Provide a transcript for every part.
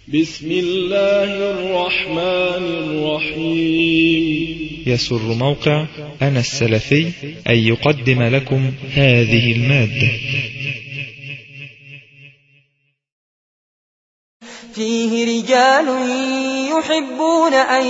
بسم الله الرحمن الرحيم يسر موقع أنا السلفي أن يقدم لكم هذه المادة فيه رجال يحبون أن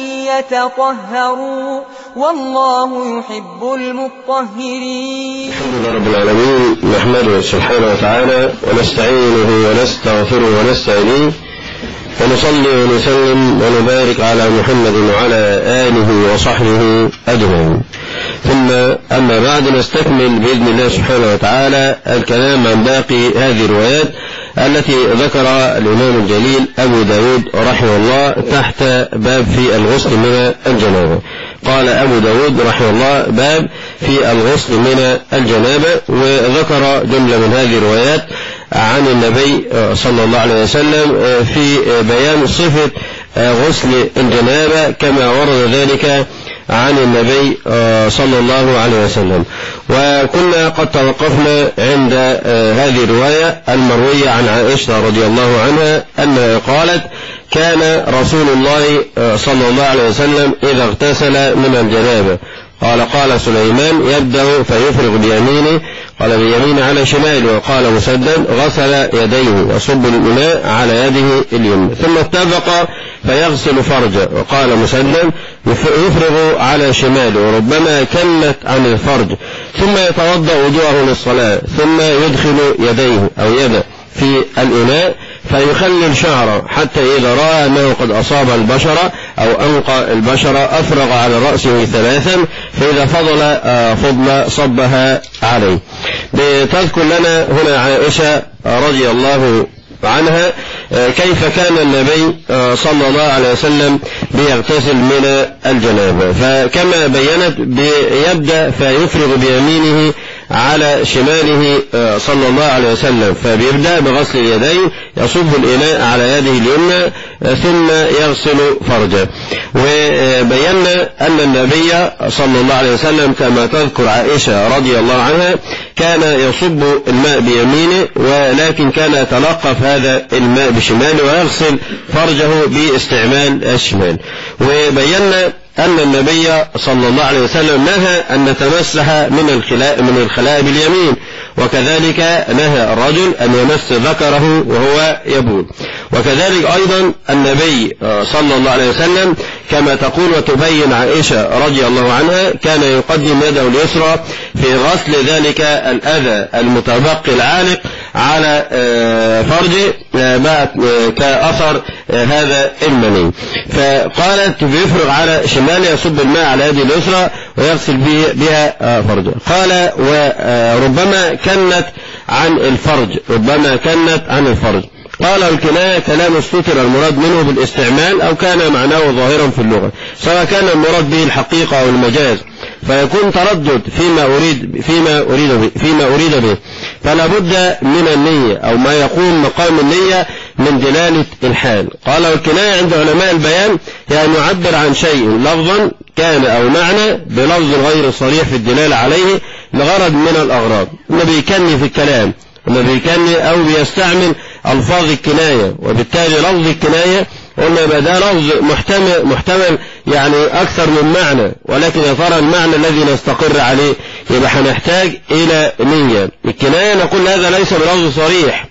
يتطهروا والله يحب المطهرين الحمد لله رب العالمين نحمده سبحانه وتعالى ونستعينه ونستغفره ونستهديه ونصلي ونسلم ونبارك على محمد وعلى آله وصحبه أجمعين ثم أما بعد نستكمل بإذن الله سبحانه وتعالى الكلام عن باقي هذه الروايات التي ذكر الإمام الجليل أبو داود رحمه الله تحت باب في الغسل من الجنابة قال أبو داود رحمه الله باب في الغسل من الجنابة وذكر جملة من هذه الروايات عن النبي صلى الله عليه وسلم في بيان صفة غسل الجنابة كما ورد ذلك عن النبي صلى الله عليه وسلم وكنا قد توقفنا عند هذه الرواية المروية عن عائشة رضي الله عنها أنها قالت كان رسول الله صلى الله عليه وسلم إذا اغتسل من الجنابة قال قال سليمان يبدأ فيفرغ بيمينه قال بيمينه على شماله وقال مسدد غسل يديه يصب الماء على يده اليمنى ثم اتفق فيغسل فرجه وقال مسدد يفرغ على شماله وربما كنت عن الفرج ثم يتوضا وضوءه للصلاه ثم يدخل يديه او يده في الإناء فيخلل شعره حتى إذا رأى أنه قد أصاب البشرة أو أنقى البشرة أفرغ على رأسه ثلاثا فإذا فضل فضل صبها عليه تذكر لنا هنا عائشة رضي الله عنها كيف كان النبي صلى الله عليه وسلم بيغتسل من الجنابة فكما بينت يبدأ فيفرغ بيمينه على شماله صلى الله عليه وسلم فبيبدأ بغسل اليدين يصب الإناء على يده اليمنى ثم يغسل فرجه وبينا أن النبي صلى الله عليه وسلم كما تذكر عائشة رضي الله عنها كان يصب الماء بيمينه ولكن كان يتلقف هذا الماء بشماله ويغسل فرجه باستعمال الشمال وبينا أن النبي صلى الله عليه وسلم نهى أن نتمسح من الخلاء من الخلاء باليمين وكذلك نهى الرجل أن يمس ذكره وهو يبول وكذلك أيضا النبي صلى الله عليه وسلم كما تقول وتبين عائشة رضي الله عنها كان يقدم يده اليسرى في غسل ذلك الأذى المتبقي العالق على فرجه كأثر هذا المني فقالت بيفرغ على شماله يصب الماء على يده اليسرى ويغسل بها فرجه قال وربما كنت عن الفرج ربما كنت عن الفرج قال الكناية كلام الستر المراد منه بالاستعمال أو كان معناه ظاهرا في اللغة سواء كان المراد به الحقيقة أو المجاز فيكون تردد فيما أريد فيما أريد به فيما أريد به فلا بد من النية أو ما يقوم مقام النية من دلالة الحال قال والكناية عند علماء البيان هي أن يعبر عن شيء لفظا كان أو معنى بلفظ غير صريح في الدلالة عليه لغرض من الأغراض ما بيكني في الكلام ما بيكني أو بيستعمل ألفاظ الكناية وبالتالي لفظ الكناية قلنا يبقى ده لفظ محتمل محتمل يعني أكثر من معنى ولكن يا ترى المعنى الذي نستقر عليه يبقى هنحتاج إلى نية الكناية نقول هذا ليس بلفظ صريح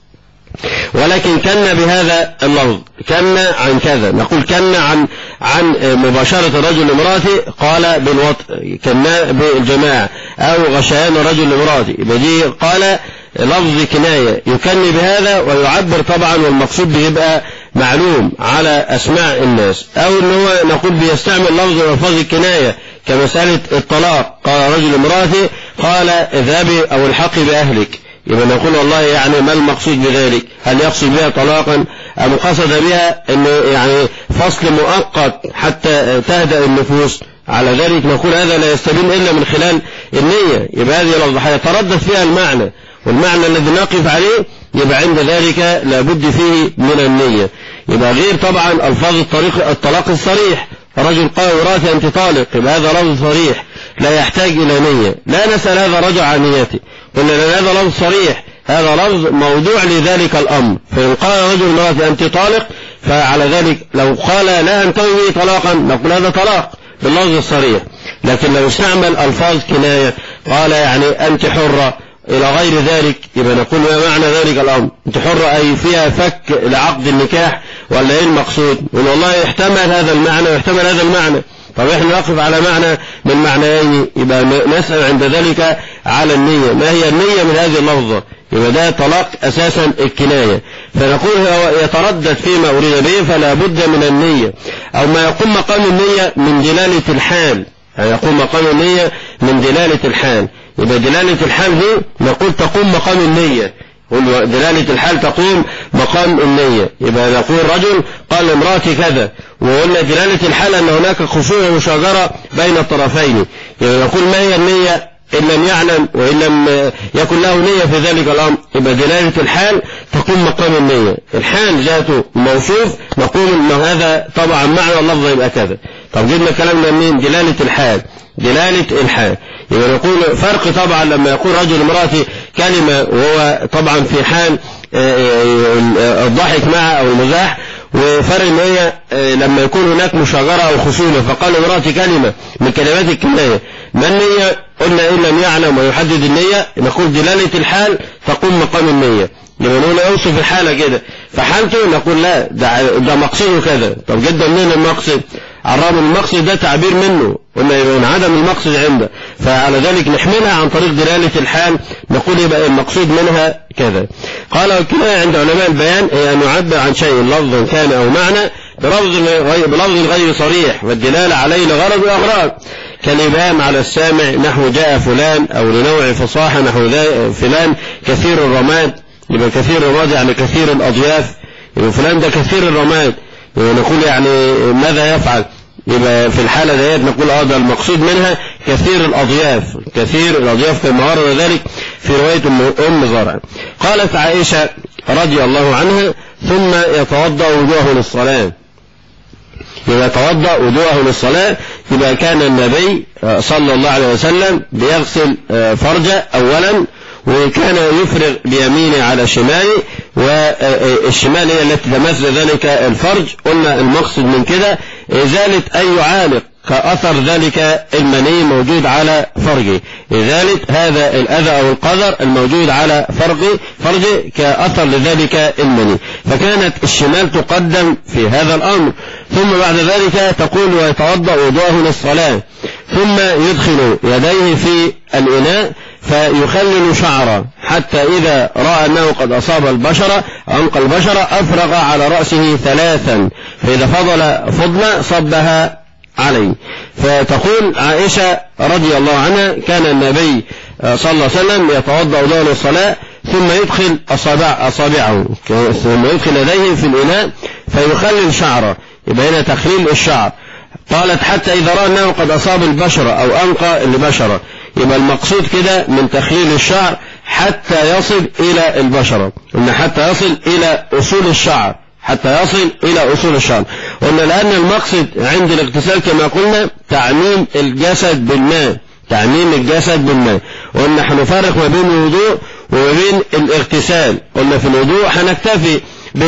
ولكن كن بهذا اللفظ كن عن كذا نقول كن عن عن مباشرة الرجل لامرأته قال بالوطء كنا بالجماعة أو غشيان الرجل لامرأته يبقى دي قال لفظ كناية يكني بهذا ويعبر طبعا والمقصود بيبقى معلوم على أسماع الناس أو أن هو نقول بيستعمل لفظ ألفاظ الكناية كمسألة الطلاق قال رجل امرأته قال اذهبي أو الحقي بأهلك يبقى نقول والله يعني ما المقصود بذلك هل يقصد بها طلاقا أم قصد بها أنه يعني فصل مؤقت حتى تهدأ النفوس على ذلك نقول هذا لا يستبين إلا من خلال النية يبقى هذه لفظة يتردد فيها المعنى والمعنى الذي نقف عليه يبقى عند ذلك لابد فيه من النية يبقى غير طبعا ألفاظ الطريق الطلاق الصريح رجل قال وراتي أنت طالق يبقى هذا لفظ صريح لا يحتاج إلى نية لا نسأل هذا رجع عن نيته قلنا لأن هذا لفظ صريح هذا لفظ موضوع لذلك الأمر فإن قال رجل امرأة أنت طالق فعلى ذلك لو قال لا أنتوي طلاقا نقول هذا طلاق باللفظ الصريح لكن لو استعمل ألفاظ كناية قال يعني أنت حرة إلى غير ذلك يبقى نقول ما معنى ذلك الأمر أنت حرة أي فيها فك لعقد النكاح ولا إيه المقصود والله يحتمل هذا المعنى ويحتمل هذا المعنى طب احنا نقف على معنى من معنيين يبقى نسأل عند ذلك على النية ما هي النية من هذه اللفظة يبقى ده طلاق أساسا الكناية فنقول هو يتردد فيما أريد به فلا بد من النية أو ما يقوم مقام النية من دلالة الحال يعني يقوم مقام النية من دلالة الحال يبقى دلالة الحال دي نقول تقوم مقام النية دلالة الحال تقوم مقام النية يبقى نقول رجل قال لامرأتي كذا وقلنا دلالة الحال أن هناك خصوصية ومشاجرة بين الطرفين يبقى نقول ما هي النية إن لم يعلم وإن لم يكن له نية في ذلك الأمر يبقى دلالة الحال تقوم مقام النية الحال ذاته موصوف نقول إن هذا طبعا معنى اللفظ يبقى كذا طب جبنا كلامنا منين دلالة الحال دلالة الحال يبقى نقول فرق طبعا لما يقول رجل امرأتي كلمة وهو طبعا في حال الضحك معه أو المزاح وفرق ان هي لما يكون هناك مشاجرة أو خصومة فقال امرأتي كلمة من كلمات الكناية ما النية قلنا إن لم يعلم ويحدد النية نقول دلالة الحال تقوم مقام النية يبقى نقول يوصف الحالة كده فحالته نقول لا ده, ده مقصده كذا طب جدا منين المقصد عرام المقصد ده تعبير منه قلنا يبقى عدم المقصد عنده فعلى ذلك نحملها عن طريق دلالة الحال نقول يبقى المقصود منها كذا قال الكناية عند علماء البيان هي أن يعبر عن شيء لفظا كان أو معنى بلفظ غير, بلفظ غير صريح والدلالة عليه لغرض وأغراض كالإبهام على السامع نحو جاء فلان أو لنوع فصاحة نحو فلان كثير الرماد يبقى كثير الرماد يعني كثير الأضياف يبقى فلان ده كثير الرماد نقول يعني ماذا يفعل يبقى في الحالة ديت نقول اه ده المقصود منها كثير الأضياف كثير الأضياف كما ورد ذلك في رواية أم زرع قالت عائشة رضي الله عنها ثم يتوضأ وضوءه للصلاة يبقى يتوضأ وضوءه للصلاة يبقى كان النبي صلى الله عليه وسلم بيغسل فرجه أولا وكان يفرغ بيمينه على شماله والشمال هي التي تمثل ذلك الفرج قلنا المقصد من كده إزالة أي عالق كأثر ذلك المني موجود على فرجه لذلك هذا الأذى أو القدر الموجود على فرجه فرجه كأثر لذلك المني فكانت الشمال تقدم في هذا الأمر ثم بعد ذلك تقول ويتوضأ وضوءه للصلاة ثم يدخل يديه في الإناء فيخلل شعره حتى إذا رأى أنه قد أصاب البشرة أنقى البشرة أفرغ على رأسه ثلاثا فإذا فضل فضلة صبها عليه فتقول عائشة رضي الله عنها كان النبي صلى الله عليه وسلم يتوضأ ضوء للصلاة ثم يدخل أصابع أصابعه ثم يدخل يديه في الإناء فيخلل شعره يبقى هنا تخليل الشعر قالت حتى إذا رأى أنه قد أصاب البشرة أو أنقى البشرة يبقى المقصود كده من تخليل الشعر حتى يصل إلى البشرة إن حتى يصل إلى أصول الشعر حتى يصل إلى أصول الشعر قلنا لأن المقصد عند الاغتسال كما قلنا تعميم الجسد بالماء تعميم الجسد بالماء قلنا هنفرق ما بين الوضوء وما بين الاغتسال قلنا في الوضوء هنكتفي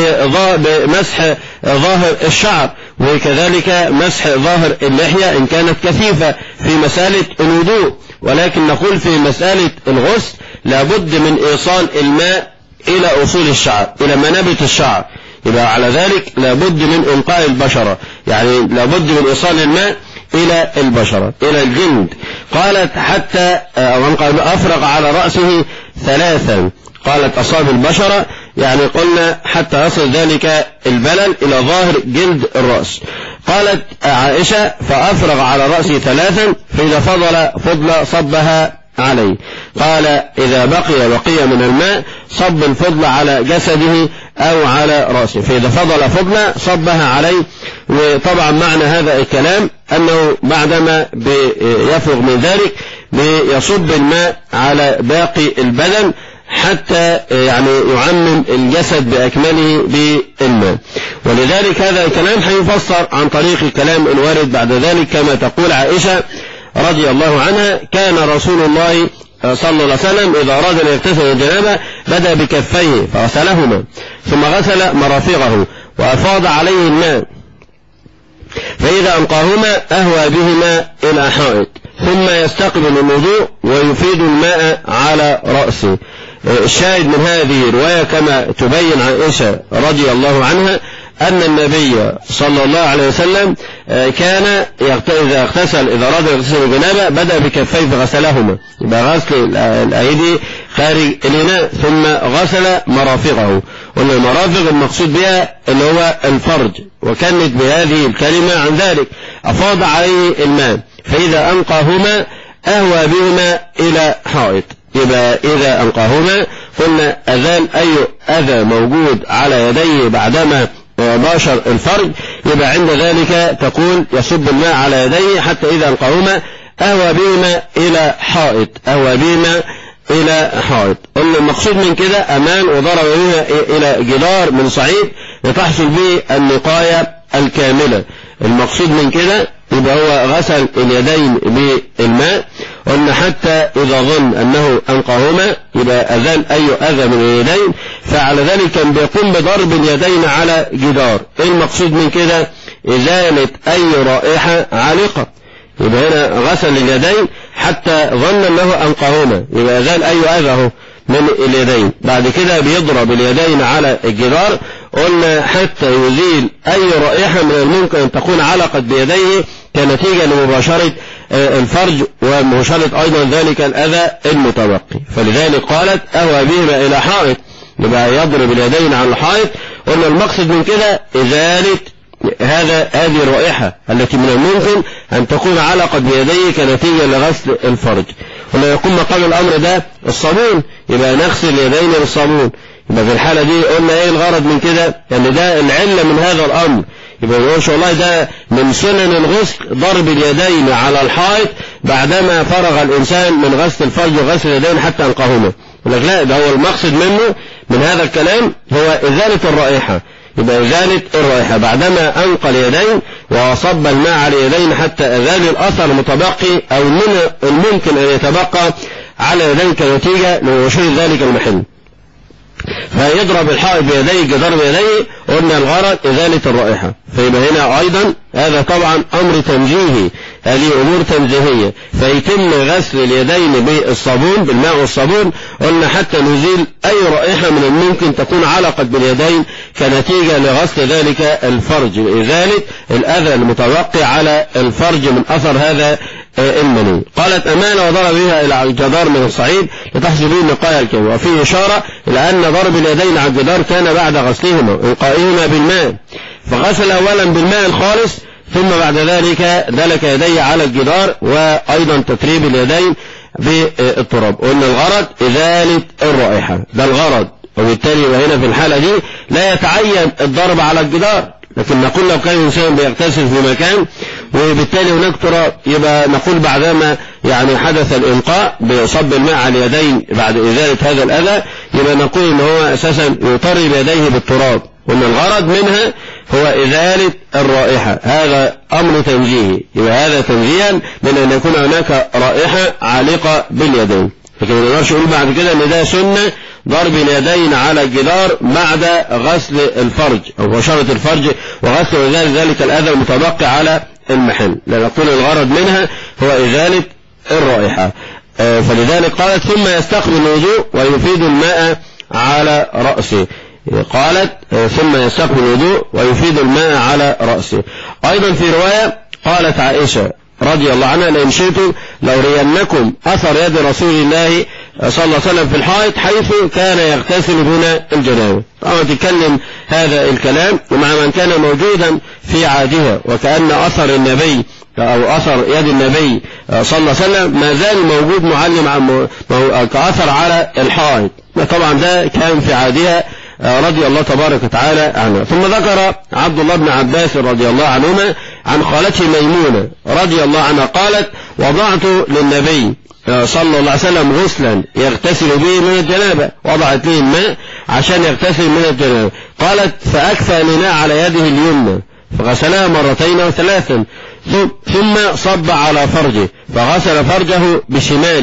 بمسح ظاهر الشعر وكذلك مسح ظاهر اللحية إن كانت كثيفة في مسألة الوضوء ولكن نقول في مسألة الغسل لابد من إيصال الماء إلى أصول الشعر إلى منابت الشعر يبقى على ذلك لابد من إنقاء البشرة يعني لابد من إيصال الماء إلى البشرة إلى الجلد قالت حتى أفرغ على رأسه ثلاثا قالت أصاب البشرة يعني قلنا حتى يصل ذلك البلل إلى ظاهر جلد الرأس قالت عائشة فأفرغ على رأسه ثلاثا فإذا فضل فضل صبها عليه قال إذا بقي بقي من الماء صب الفضل على جسده أو على رأسه فإذا فضل فضل صبها عليه وطبعا معنى هذا الكلام أنه بعدما يفرغ من ذلك بيصب الماء على باقي البدن حتى يعني يعمم الجسد بأكمله بالماء ولذلك هذا الكلام هيفسر عن طريق الكلام الوارد بعد ذلك كما تقول عائشة رضي الله عنها كان رسول الله صلى الله عليه وسلم إذا أراد أن يغتسل الجنابة بدأ بكفيه فغسلهما ثم غسل مرافقه وأفاض عليه الماء فإذا أنقاهما أهوى بهما إلى حائط ثم يستقبل الوضوء ويفيد الماء على رأسه الشاهد من هذه الرواية كما تبين عائشة رضي الله عنها أن النبي صلى الله عليه وسلم كان إذا اغتسل إذا أراد يغتسل الجنابة بدأ بكفيه فغسلهما يبقى غسل الأيدي خارج الإناء ثم غسل مرافقه وأن المرافق المقصود بها اللي هو الفرج وكانت بهذه الكلمة عن ذلك أفاض عليه الماء فإذا أنقاهما أهوى بهما إلى حائط يبقى إذا أنقاهما قلنا أذان أي أذى موجود على يديه بعدما باشر الفرج يبقى عند ذلك تقول يصب الماء على يديه حتى إذا ألقاهما أهوى بهما إلى حائط أهوى بهما إلى حائط قلنا المقصود من كده أمان وضرب بهما إلى جدار من صعيد لتحصل به النقاية الكاملة المقصود من كده يبقى هو غسل اليدين بالماء قلنا حتى إذا ظن أنه أنقاهما يبقى أذان أي أذى من اليدين فعلى ذلك كان بيقوم بضرب اليدين على جدار إيه المقصود من كده إزالة أي رائحة عالقة يبقى هنا غسل اليدين حتى ظن أنه أنقاهما يبقى أزال أي أذى من اليدين بعد كده بيضرب اليدين على الجدار قلنا حتى يزيل أي رائحة من الممكن أن تكون علقت بيديه كنتيجة لمباشرة الفرج ومباشرة أيضا ذلك الأذى المتبقي فلذلك قالت أهوى بهما إلى حائط يبقى يضرب اليدين على الحائط قلنا المقصد من كده إزالة هذا هذه الرائحة التي من الممكن أن تكون علقت بيديه كنتيجة لغسل الفرج ولا يكون مقام الأمر ده الصابون يبقى نغسل اليدين بالصابون يبقى في الحالة دي قلنا ايه الغرض من كده يعني ده العلة من هذا الأمر يبقى ما شاء الله ده من سنن الغسل ضرب اليدين على الحائط بعدما فرغ الإنسان من غسل الفرج وغسل اليدين حتى أنقاهما يقول لك لا ده هو المقصد منه من هذا الكلام هو إزالة الرائحة يبقى إزالة الرائحة بعدما أنقى اليدين وصب الماء على اليدين حتى أزال الأثر المتبقي أو من الممكن أن يتبقى على يدين كنتيجة لوشوش ذلك المحل فيضرب الحائط بيديه جدار بيديه قلنا الغرض إزالة الرائحة فيبقى هنا أيضا هذا طبعا أمر تنزيهي هذه أمور تنزيهية فيتم غسل اليدين بالصابون بالماء والصابون قلنا حتى نزيل أي رائحة من الممكن تكون علقت باليدين كنتيجة لغسل ذلك الفرج لإزالة الأذى المتوقع على الفرج من أثر هذا المني قالت أمانة وضرب بها إلى الجدار من الصعيد لتحصل به النقاية الكاملة وفيه إشارة إلى أن ضرب اليدين على الجدار كان بعد غسلهما وإنقائهما بالماء فغسل أولا بالماء الخالص ثم بعد ذلك دلك يديه على الجدار وأيضا تتريب اليدين بالتراب قلنا الغرض إزالة الرائحة ده الغرض وبالتالي وهنا في الحالة دي لا يتعين الضرب على الجدار لكن نقول لو كان الإنسان بيغتسل في مكان وبالتالي هناك تراب يبقى نقول بعدما يعني حدث الإلقاء بصب الماء على اليدين بعد إزالة هذا الأذى يبقى نقول إن هو أساسا يطرب يديه بالتراب وأن الغرض منها هو إزالة الرائحة هذا أمر تنزيهي يبقى هذا تنزيها من أن يكون هناك رائحة عالقة باليدين لكن ما نقدرش نقول بعد كده أن ده سنة ضرب اليدين على الجدار بعد غسل الفرج أو بشرة الفرج وغسل وزال ذلك الأذى المتبقي على المحل لنقول الغرض منها هو إزالة الرائحة فلذلك قالت ثم يستقبل الوضوء ويفيد الماء على رأسه قالت ثم يستقبل الوضوء ويفيد الماء على رأسه أيضا في رواية قالت عائشة رضي الله عنها لئن شئتم لأرينكم أثر يد رسول الله صلى الله عليه وسلم في الحائط حيث كان يغتسل دون الجنابة طبعا تتكلم هذا الكلام ومع من كان موجودا في عادها وكأن أثر النبي أو أثر يد النبي صلى الله عليه وسلم ما زال موجود معلم عن كأثر على الحائط طبعا ده كان في عادها رضي الله تبارك وتعالى عنه ثم ذكر عبد الله بن عباس رضي الله عنهما عن خالته ميمونة رضي الله عنها قالت وضعت للنبي صلى الله عليه وسلم غسلا يغتسل به من الجنابة وضعت له الماء عشان يغتسل من الجنابة قالت فأكفى الإناء على يده اليمنى فغسلها مرتين وثلاثا ثم صب على فرجه فغسل فرجه بشماله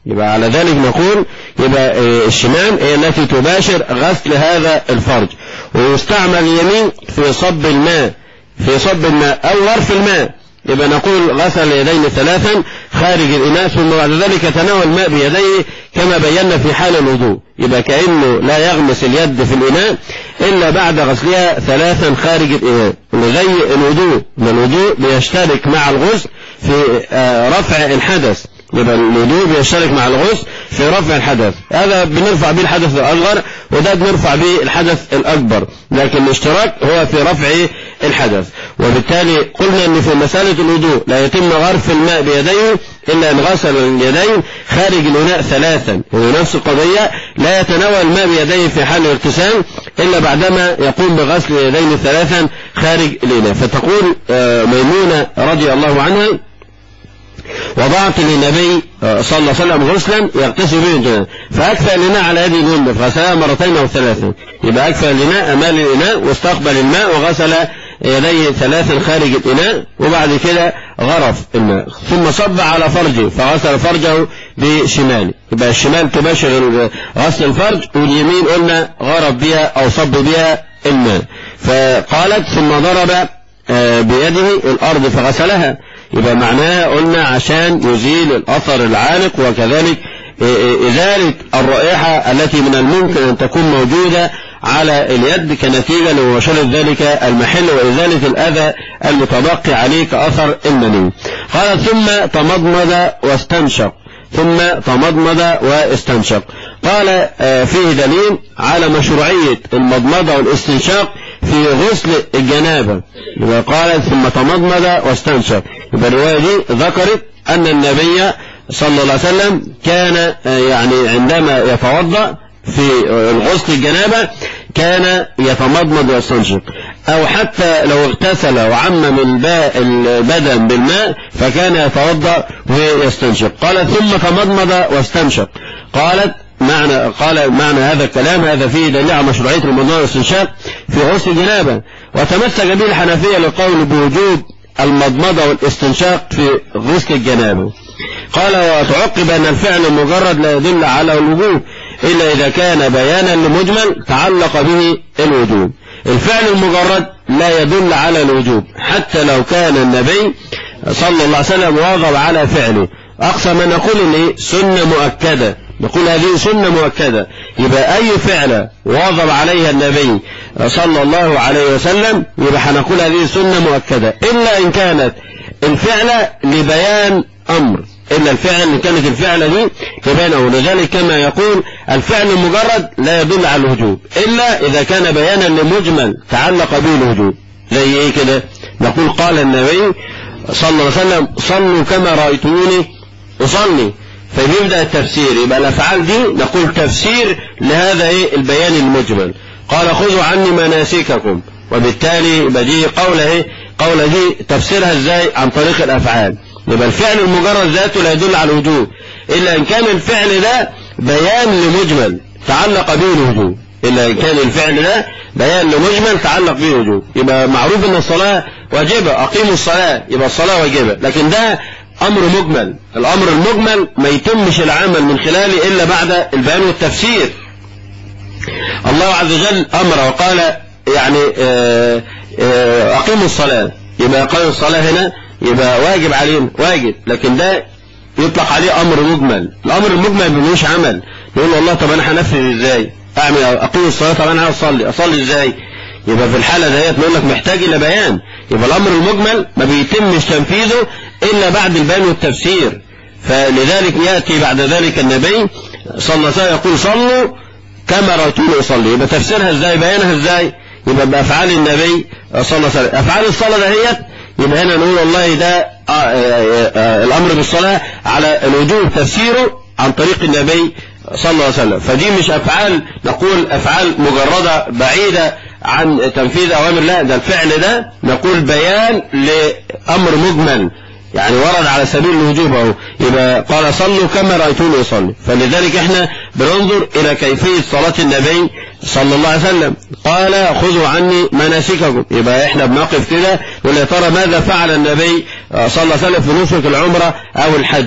يبقى على ذلك نقول يبقى الشمال هي التي تباشر غسل هذا الفرج ويستعمل اليمين في صب الماء في صب الماء أو غرف الماء يبقى نقول غسل اليدين ثلاثا خارج الإناء ثم بعد ذلك تناول الماء بيديه كما بينا في حال الوضوء يبقى كأنه لا يغمس اليد في الإناء إلا بعد غسلها ثلاثا خارج الإناء زي الوضوء الوضوء بيشترك مع الغسل في رفع الحدث يبقى الوضوء بيشترك مع الغسل في رفع الحدث هذا بنرفع به الحدث الأصغر وده بنرفع به الحدث الأكبر لكن الاشتراك هو في رفع الحدث وبالتالي قلنا أن في مسألة الوضوء لا يتم غرف الماء بيديه إلا أن غسل اليدين خارج الإناء ثلاثا ونفس القضية لا يتناول الماء بيديه في حال الاغتسال إلا بعدما يقوم بغسل اليدين ثلاثا خارج الإناء فتقول ميمونة رضي الله عنها وضعت للنبي صلى الله عليه وسلم غسلا يغتسل به الجنان فأكفى الإناء على يد اليمنى فغسلها مرتين أو ثلاثا يبقى أكفى الإناء أمال الإناء واستقبل الماء وغسل يديه ثلاثا خارج الإناء وبعد كده غرف الماء ثم صب على فرجه فغسل فرجه بشماله يبقى الشمال تباشر غسل الفرج واليمين قلنا غرف بها أو صب بها الماء فقالت ثم ضرب بيده الأرض فغسلها يبقى معناها قلنا عشان يزيل الأثر العالق وكذلك إزالة الرائحة التي من الممكن أن تكون موجودة على اليد كنتيجة لمباشرة ذلك المحل وإزالة الأذى المتبقي عليه كأثر المني قال ثم تمضمض واستنشق ثم تمضمض واستنشق قال فيه دليل على مشروعية المضمضة والاستنشاق في غسل الجنابة قال ثم تمضمض واستنشق يبقى الرواية دي ذكرت أن النبي صلى الله عليه وسلم كان يعني عندما يتوضأ في الغسل الجنابة كان يتمضمض ويستنشق أو حتى لو اغتسل وعمم البدن بالماء فكان يتوضأ ويستنشق قال ثم تمضمض واستنشق قالت معنى قال معنى هذا الكلام هذا فيه دليل على مشروعية المضمضة والاستنشاق في غسل الجنابة وتمسك به الحنفية لقول بوجوب المضمضة والاستنشاق في غسل الجنابة قال وتعقب أن الفعل المجرد لا يدل على الوجوب إلا إذا كان بيانا لمجمل تعلق به الوجوب الفعل المجرد لا يدل على الوجوب حتى لو كان النبي صلى الله عليه وسلم واظب على فعله أقصى ما نقول إن سنة مؤكدة نقول هذه سنة مؤكدة يبقى أي فعل واظب عليها النبي صلى الله عليه وسلم يبقى هنقول هذه سنة مؤكدة إلا إن كانت الفعلة لبيان أمر إلا الفعل إن كانت الفعلة دي لبيان أمر لذلك كما يقول الفعل المجرد لا يدل على الوجوب إلا إذا كان بيانا لمجمل تعلق به الوجوب زي إيه كده نقول قال النبي صلى الله عليه وسلم صلوا كما رأيتموني أصلي فبيبدأ التفسير يبقى الأفعال دي نقول تفسير لهذا إيه البيان المجمل قال خذوا عني مناسككم وبالتالي يبقى دي قولة إيه قولة دي تفسيرها إزاي عن طريق الأفعال يبقى الفعل المجرد ذاته لا يدل على الوجوب إلا إن كان الفعل ده بيان لمجمل تعلق به الوجوب إلا إن كان الفعل ده بيان لمجمل تعلق به الوجوب يبقى معروف أن الصلاة واجبة أقيموا الصلاة يبقى الصلاة واجبة لكن ده أمر مجمل الأمر المجمل ما يتمش العمل من خلاله إلا بعد البيان والتفسير الله عز وجل أمر وقال يعني أقيموا الصلاة يبقى قال الصلاة هنا يبقى واجب علينا واجب لكن ده يطلق عليه أمر مجمل الأمر المجمل ملوش عمل يقول والله طب أنا هنفذ إزاي أعمل أقيم الصلاة طب أنا أصلي أصلي إزاي يبقى في الحالة ديت نقول لك محتاج إلى بيان يبقى الأمر المجمل ما بيتمش تنفيذه إلا بعد البيان والتفسير فلذلك يأتي بعد ذلك النبي صلى الله عليه وسلم يقول صلوا كما رأيتوني أصلي يبقى تفسيرها إزاي بيانها إزاي يبقى بأفعال النبي صلى الله عليه وسلم أفعال الصلاة دهيت يبقى هنا نقول والله ده آه آه آه الأمر بالصلاة على الوجوب تفسيره عن طريق النبي صلى الله عليه وسلم فدي مش أفعال نقول أفعال مجردة بعيدة عن تنفيذ أوامر لا ده الفعل ده نقول بيان لأمر مجمل يعني ورد على سبيل الوجوب اهو يبقى قال صلوا كما رأيتوني يصلي فلذلك احنا بننظر إلى كيفية صلاة النبي صلى الله عليه وسلم قال خذوا عني مناسككم يبقى احنا بنقف كده ولا ترى ماذا فعل النبي صلى الله عليه وسلم في نسك العمرة أو الحج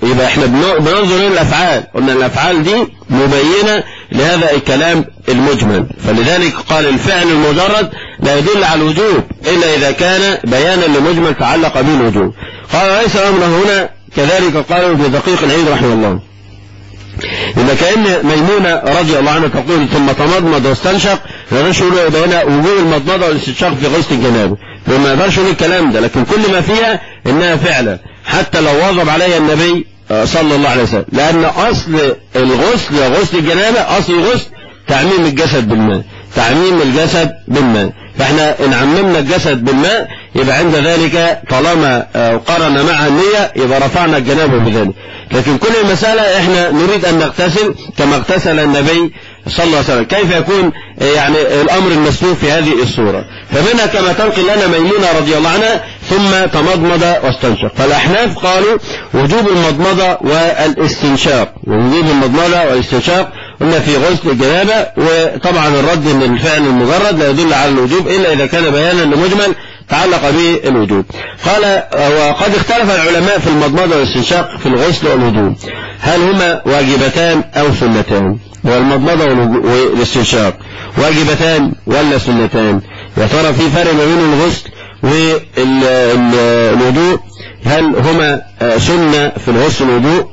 يبقى احنا بننظر الى الافعال قلنا الافعال دي مبينة لهذا الكلام المجمل فلذلك قال الفعل المجرد لا يدل على الوجوب الا اذا كان بيانا لمجمل تعلق به الوجوب قال ليس الامر هنا كذلك قالوا في دقيق العيد رحمه الله إذا كأن ميمونة رضي الله عنها تقول ثم تمضمض واستنشق ما يقدرش يقول بين وجوب المضمضة والاستنشاق في غسل الجنابة وما يقدرش يقول الكلام ده لكن كل ما فيها إنها فعلا حتى لو واظب عليها النبي صلى الله عليه وسلم لأن أصل الغسل غسل الجنابة أصل الغسل تعميم الجسد بالماء تعميم الجسد بالماء فاحنا ان عممنا الجسد بالماء يبقى عند ذلك طالما قرن معها النية يبقى رفعنا الجنابة بذلك لكن كل المسألة احنا نريد ان نغتسل كما اغتسل النبي صلى الله عليه وسلم كيف يكون يعني الامر المسلوب في هذه الصورة فمنها كما تنقل لنا ميمونة رضي الله عنها ثم تمضمض واستنشق فالاحناف قالوا وجوب المضمضة والاستنشاق وجوب المضمضة والاستنشاق قلنا في غسل الجنابة وطبعا الرد ان الفعل المجرد لا يدل على الوجوب الا اذا كان بيانا لمجمل تعلق به الوجوب قال وقد اختلف العلماء في المضمضة والاستنشاق في الغسل والوضوء هل هما واجبتان او سنتان والمضمضة والاستنشاق واجبتان ولا سنتان يا ترى في فرق ما بين الغسل والوضوء هل هما سنة في الغسل والوضوء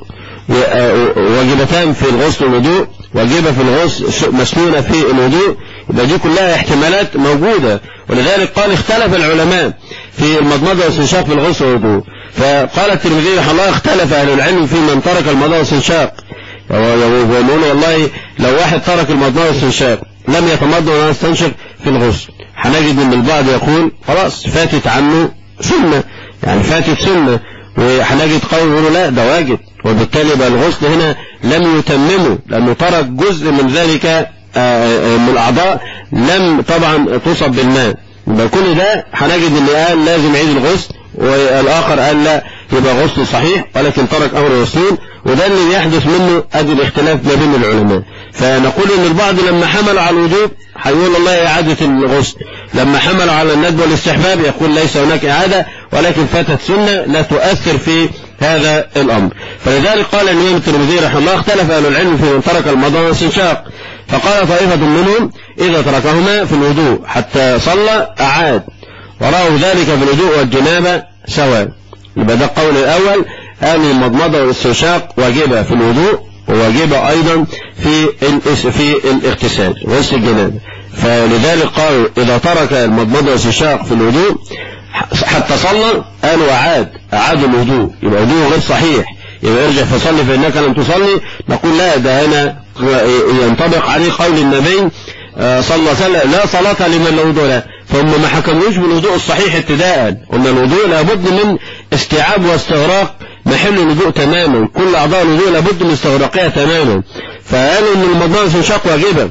واجبتان في الغسل والوضوء واجبة في الغسل مسنونة في الوضوء يبقى دي كلها احتمالات موجودة ولذلك قال اختلف العلماء في المضمضة والاستنشاق في الغسل والوضوء فقال الترمذي رحمه الله اختلف أهل العلم في من ترك المضمضة والاستنشاق ويقولون والله لو واحد ترك المضمضة والاستنشاق لم يتمضمض ولا يستنشق في الغسل هنجد ان البعض يقول خلاص فاتت عنه سنة يعني فاتت سنة وهنجد قول يقولوا لا ده واجب وبالتالي بقى الغسل هنا لم يتممه لأنه ترك جزء من ذلك من الأعضاء لم طبعا تصب بالماء يبقى كل ده هنجد ان قال لازم يعيد الغسل والآخر قال لا يبقى غسل صحيح ولكن ترك أمر الرسول وده اللي يحدث منه أدي الاختلاف ما بين العلماء فنقول ان البعض لما حملوا على الوجوب هيقول الله إعادة الغسل لما حملوا على الندب والاستحباب يقول ليس هناك إعادة ولكن فاتت سنة لا تؤثر في هذا الأمر فلذلك قال الإمام الترمذي رحمه الله اختلف أهل العلم في من ترك المضى والاستنشاق فقال طائفة منهم إذا تركهما في الوضوء حتى صلى أعاد ورأوا ذلك في الوضوء والجنابة سواء يبقى ده القول الأول أن المضمضة والاستنشاق واجبة في الوضوء وواجبة أيضا في في الاغتسال غسل الجنابة فلذلك قالوا إذا ترك المضمضة والاستنشاق في الوضوء حتى صلى قالوا أعاد أعاد الوضوء يبقى وضوء غير صحيح يبقى ارجع فصلي فإنك لم تصلي نقول لا ده هنا ينطبق عليه قول النبي صلى الله عليه وسلم لا صلاة لمن لا وضوء له فهم ما حكموش بالوضوء الصحيح ابتداء قلنا الوضوء لابد من استيعاب واستغراق محل الوضوء تماما كل أعضاء الوضوء لابد من استغراقها تماما فقالوا ان المضمضة استنشاق واجبة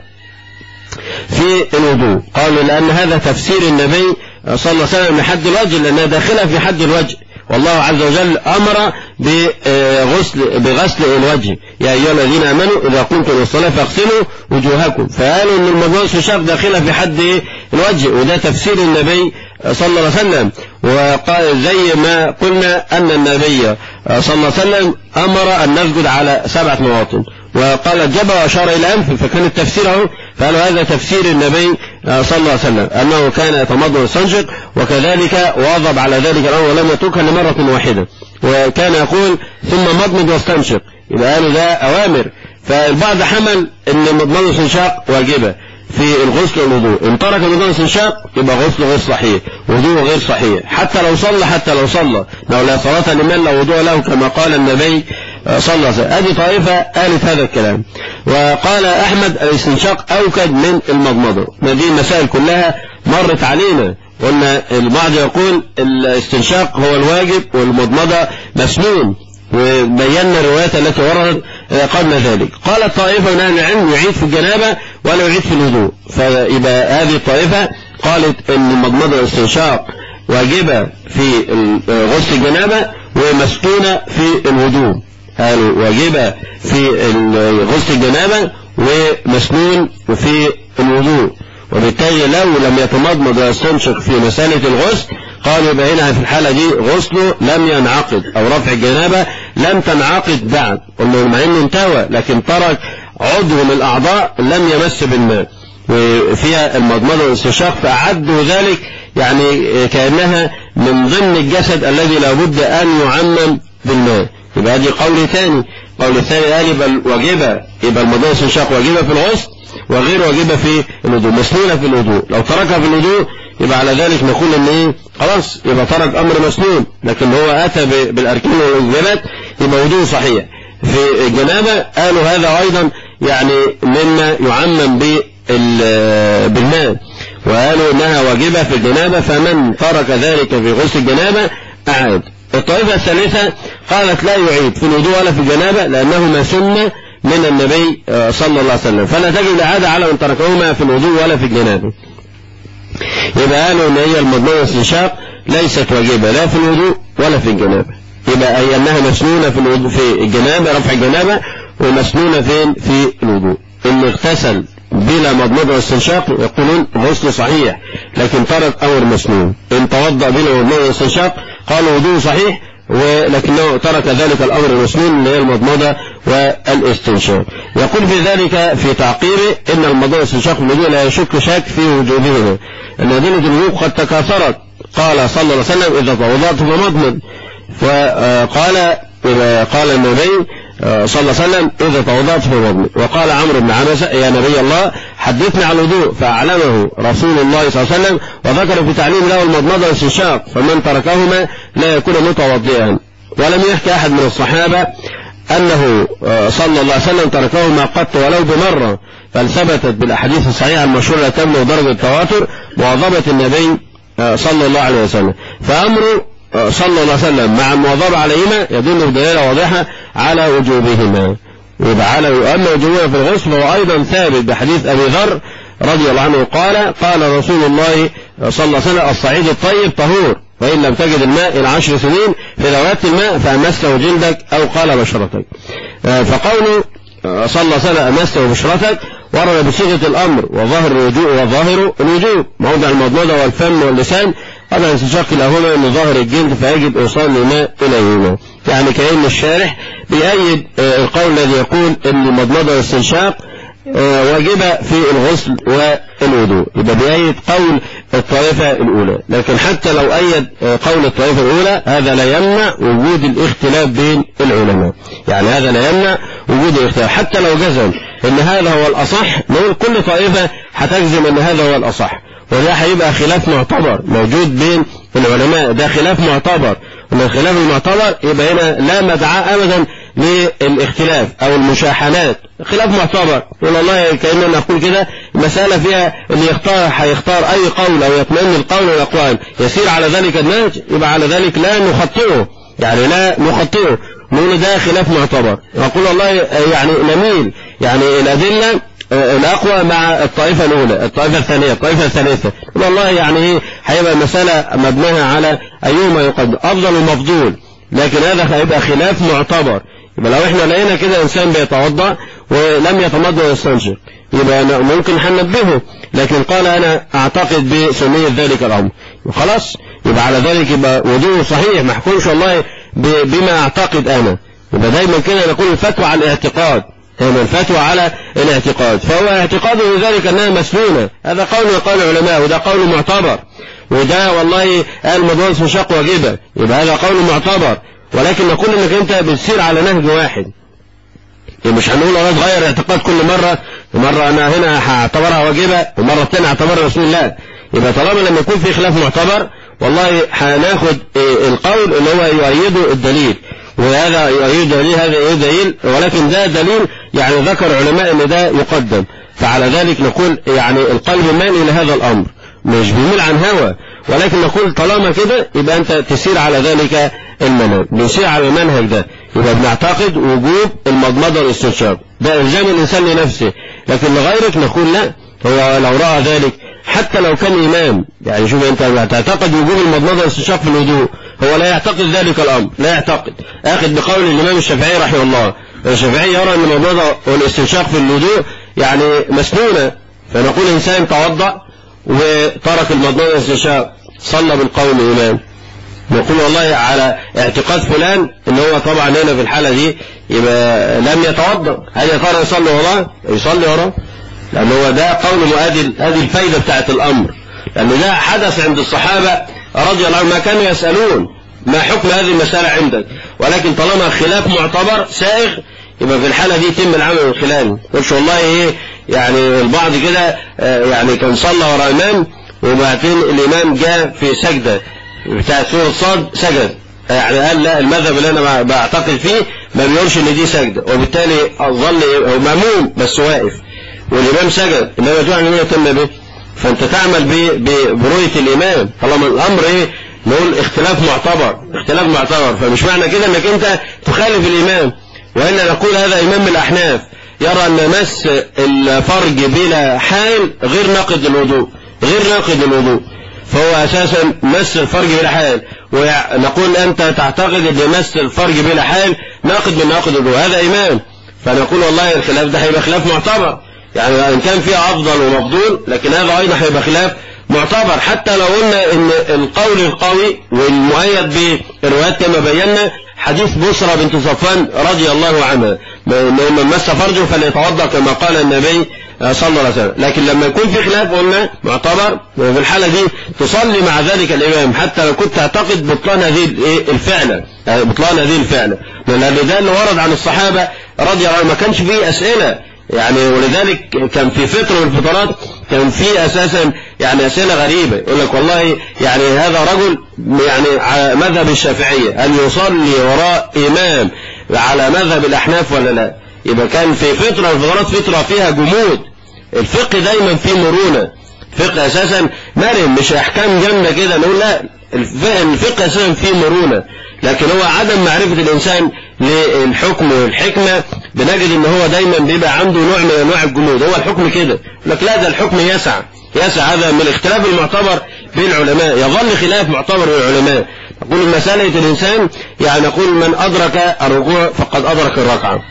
في الوضوء قالوا لأن هذا تفسير النبي صلى الله عليه وسلم لحد الوجه لأنها داخلة في حد الوجه والله عز وجل أمر بغسل, بغسل الوجه يا أيها الذين آمنوا إذا قمتم للصلاة فاغسلوا وجوهكم فقالوا أن الموضوع استنشاق داخلة في حد الوجه وده تفسير النبي صلى الله عليه وسلم وقال زي ما قلنا أن النبي صلى الله عليه وسلم أمر أن نسجد على سبعة مواطن وقال الجبهة وأشار إلى أنف فكان التفسير اهو فقالوا هذا تفسير النبي صلى الله عليه وسلم أنه كان يتمضض ويستنشق وكذلك واظب على ذلك الأمر ولم يتركها لمرة واحدة وكان يقول ثم مضمض واستنشق يبقى قالوا ده أوامر فالبعض حمل أن مضمض واستنشاق واجبة في الغسل والوضوء ان ترك الوضوء والاستنشاق يبقى غسل غير صحيح وضوء غير صحيح حتى لو صلى حتى لو صلى لو لا صلاة لمن لا وضوء له كما قال النبي صلى الله عليه وسلم هذه طائفة قالت هذا الكلام وقال أحمد الاستنشاق أوكد من المضمضة هذه المسائل كلها مرت علينا قلنا البعض يقول الاستنشاق هو الواجب والمضمضة مسنون وبينا الروايات التي وردت قبل ذلك قالت طائفة من أهل العلم يعيد في الجنابة ولا يعيد في الوضوء فيبقى هذه الطائفة قالت أن المضمضة والاستنشاق واجبة في غسل الجنابة ومسكونة في الوضوء قالوا واجبة في غسل الجنابة ومسنون في الوضوء وبالتالي لو لم يتمضمض ويستنشق في مسألة الغسل قالوا يبقى هنا في الحالة دي غسله لم ينعقد أو رفع الجنابة لم تنعقد بعد قلنا مع انه انتوى لكن ترك عضو من الاعضاء لم يمس بالماء وفيها المضمضة والاستنشاق فأعدوا ذلك يعني كأنها من ضمن الجسد الذي لابد أن يعمم بالماء يبقى هذه قول ثاني قول الثاني قال يبقى واجبة يبقى المضمضة والاستنشاق واجبة في الغسل وغير واجبة في الوضوء مسنونة في الوضوء لو تركها في الوضوء يبقى على ذلك نقول ان ايه خلاص يبقى ترك امر مسنون لكن هو اتى بالاركان والواجبات يبقى وضوء صحيح في الجنابة قالوا هذا ايضا يعني مما يعمم بالماء وقالوا انها واجبة في الجنابة فمن ترك ذلك في غسل الجنابة اعاد الطائفة الثالثة قالت لا يعيد في الوضوء ولا في الجنابة لانهما سنة من النبي صلى الله عليه وسلم فلا تجب الإعادة على من تركهما في الوضوء ولا في الجنابة يبقى قالوا ان هي المضمون والاستنشاق ليست واجبة لا في الوضوء ولا في الجنابة يبقى أي أنها مسنونة في الوضوء في الجنابة رفع الجنابة ومسنونة فين في الوضوء إن اغتسل بلا مضمضة واستنشاق يقولون غسل صحيح لكن ترك أمر مسنون إن توضأ بلا مضمضة واستنشاق قالوا وضوء صحيح ولكنه ترك ذلك الأمر المسنون اللي هي المضمضة والاستنشاق يقول في ذلك في تعقيبه إن المضمضة والاستنشاق في الوضوء لا يشك شك في وجوبهما أن أدلة الوضوء قد تكاثرت قال صلى الله عليه وسلم إذا توضأت فمضمض فقال قال النبي صلى الله عليه وسلم إذا توضأت فمضمض وقال عمرو بن عبسة يا نبي الله حدثني عن الوضوء فأعلمه رسول الله صلى الله عليه وسلم وذكر في تعليم له المضمضة والاستنشاق فمن تركهما لا يكون متوضئا ولم يحكي أحد من الصحابة أنه صلى الله عليه وسلم تركهما قط ولو بمرة بل ثبتت بالأحاديث الصحيحة المشهورة تبلغ درجة التواتر مواظبة النبي صلى الله عليه وسلم فأمر صلى الله عليه وسلم مع المواظبة عليهما يدل بدلالة واضحة على وجوبهما يبقى على أما وجوبهما في الغسل فهو أيضا ثابت بحديث أبي ذر رضي الله عنه قال قال رسول الله صلى الله عليه وسلم الصعيد الطيب طهور وإن لم تجد الماء إلى عشر سنين فإذا وجدت الماء فأمسته جلدك أو قال بشرتك فقوله صلى الله عليه وسلم أمسته بشرتك ورد بصيغة الأمر وظاهر الوجوب وظاهر الوجوب موضع المضمضة والفم واللسان هذا استنشاق لهما من ظاهر الجلد فيجب إوصال الماء إليهما يعني كأن الشارح بيأيد القول الذي يقول أن المضمضة والاستنشاق واجبة في الغسل والوضوء يبقى بيأيد قول الطائفة الأولى لكن حتى لو أيد قول الطائفة الأولى هذا لا يمنع وجود الاختلاف بين العلماء يعني هذا لا يمنع وجود الاختلاف حتى لو جزم ان هذا هو الأصح نقول كل طائفة هتجزم ان هذا هو الأصح وده هيبقى خلاف معتبر موجود بين العلماء ده خلاف معتبر ومن الخلاف المعتبر يبقى هنا لا مدعاة أبدا للاختلاف أو المشاحنات خلاف معتبر يقول والله كأننا نقول كده مسألة فيها اللي يختار هيختار أي قول أو يطمئن القول والأقوال يسير على ذلك النهج يبقى على ذلك لا نخطئه يعني لا نخطئه نقول ده خلاف معتبر نقول والله يعني نميل يعني الأدلة الأقوى مع الطائفة الأولى الطائفة الثانية الطائفة الثالثة والله يعني إيه هيبقى المسألة مبناها على أيهما يقدم أفضل ومفضول لكن هذا هيبقى خلاف معتبر يبقى لو احنا لقينا كده إنسان بيتوضأ ولم يتمضى ويستنشق يبقى ممكن هننبهه لكن قال أنا أعتقد بسمية ذلك الأمر خلاص يبقى على ذلك يبقى وضوء صحيح ما يحكمش والله بما أعتقد أنا يبقى دايما كده نقول الفتوى على الاعتقاد هنا الفتوى على الاعتقاد فهو اعتقاده ذلك أنها مسنونة هذا قول من قول العلماء وده قول معتبر وده والله قال مدون شق واجبة يبقى هذا قول معتبر ولكن نقول انك انت بتسير على نهج واحد يعني مش هنقول انا اتغير اعتقاد كل مرة مرة انا هنا هعتبرها واجبة ومرة تانية هعتبرها رسول الله يبقى طالما لما يكون في خلاف معتبر والله هناخد القول اللي هو يؤيده الدليل وهذا يؤيد دليل هذا ايه دليل ولكن ده دليل يعني ذكر علماء ان ده يقدم فعلى ذلك نقول يعني القلب مال الى هذا الامر مش بيميل عن هوى ولكن نقول طالما كده يبقى انت تسير على ذلك المنهج بنسير على المنهج ده يبقى بنعتقد وجوب المضمضة والاستنشاق ده الزام الانسان لنفسه لكن لغيرك نقول لا هو لو رأى ذلك حتى لو كان إمام يعني شوف أنت تعتقد وجوب المضمضة والاستنشاق في الوضوء هو لا يعتقد ذلك الأمر لا يعتقد أخذ بقول الإمام الشافعي رحمه الله الشافعي يرى أن المضمضة والاستنشاق في الوضوء يعني مسنونة فنقول إنسان توضأ وترك المضمضة والاستنشاق صلى بالقول الإمام نقول والله على اعتقاد فلان ان هو طبعا هنا في الحالة دي يبقى لم يتوضا هل يا ترى يصلي وراه يصلي وراه لان هو ده قول هذه هذه الفايدة بتاعت الامر لان ده حدث عند الصحابة رضي الله عنهم ما كانوا يسألون ما حكم هذه المسألة عندك ولكن طالما خلاف معتبر سائغ يبقى في الحالة دي يتم العمل من خلاله قلت والله ايه يعني البعض كده آه، يعني كان صلى ورا امام وبعدين الامام جاء في سجدة بتاعت سورة صاد سجد يعني قال لا المذهب اللي انا بعتقد فيه ما بيقولش ان دي سجدة وبالتالي ظل هو مأموم بس واقف والامام سجد انما جعل الامام يتم به فانت تعمل برؤية الامام طالما الامر ايه نقول اختلاف معتبر اختلاف معتبر فمش معنى كده انك انت تخالف الامام والا نقول هذا امام الأحناف يرى أن مس الفرج بلا حال غير ناقض الوضوء غير ناقض الوضوء فهو أساسا مس الفرج بلا حال ونقول أنت تعتقد أن مس الفرج بلا حال ناقض من ناقض الوضوء هذا إمام فنقول والله الخلاف ده هيبقى خلاف معتبر يعني إن كان فيه أفضل ومفضول لكن هذا أيضا هيبقى خلاف معتبر حتى لو قلنا ان القول القوي والمؤيد بالروايات كما بينا حديث بصرى بنت صفان رضي الله عنها من مس فرجه فليتوضا كما قال النبي صلى الله عليه وسلم لكن لما يكون في خلاف قلنا معتبر في الحالة دي تصلي مع ذلك الإمام حتى لو كنت تعتقد بطلان هذه الفعلة بطلان هذه الفعلة لأن ده اللي ورد عن الصحابة رضي الله عنهم ما كانش فيه أسئلة يعني ولذلك كان في فترة من الفترات كان في أساسا يعني أسئلة غريبة يقول لك والله يعني هذا رجل يعني على مذهب الشافعية أن يصلي وراء إمام على مذهب الأحناف ولا لا يبقى كان في فترة من الفترات فترة فيها جمود الفقه دايما فيه مرونة الفقه أساسا مرن مش أحكام جامدة كده نقول لا الفقه أساسا فيه مرونة لكن هو عدم معرفة الإنسان للحكم والحكمة بنجد ان هو دايما بيبقى عنده نوع من انواع الجمود هو الحكم كده لك لا ده الحكم يسع يسع هذا من الاختلاف المعتبر بين العلماء يظل خلاف معتبر بين العلماء نقول مسألة الإنسان يعني نقول من أدرك الركوع فقد أدرك الركعة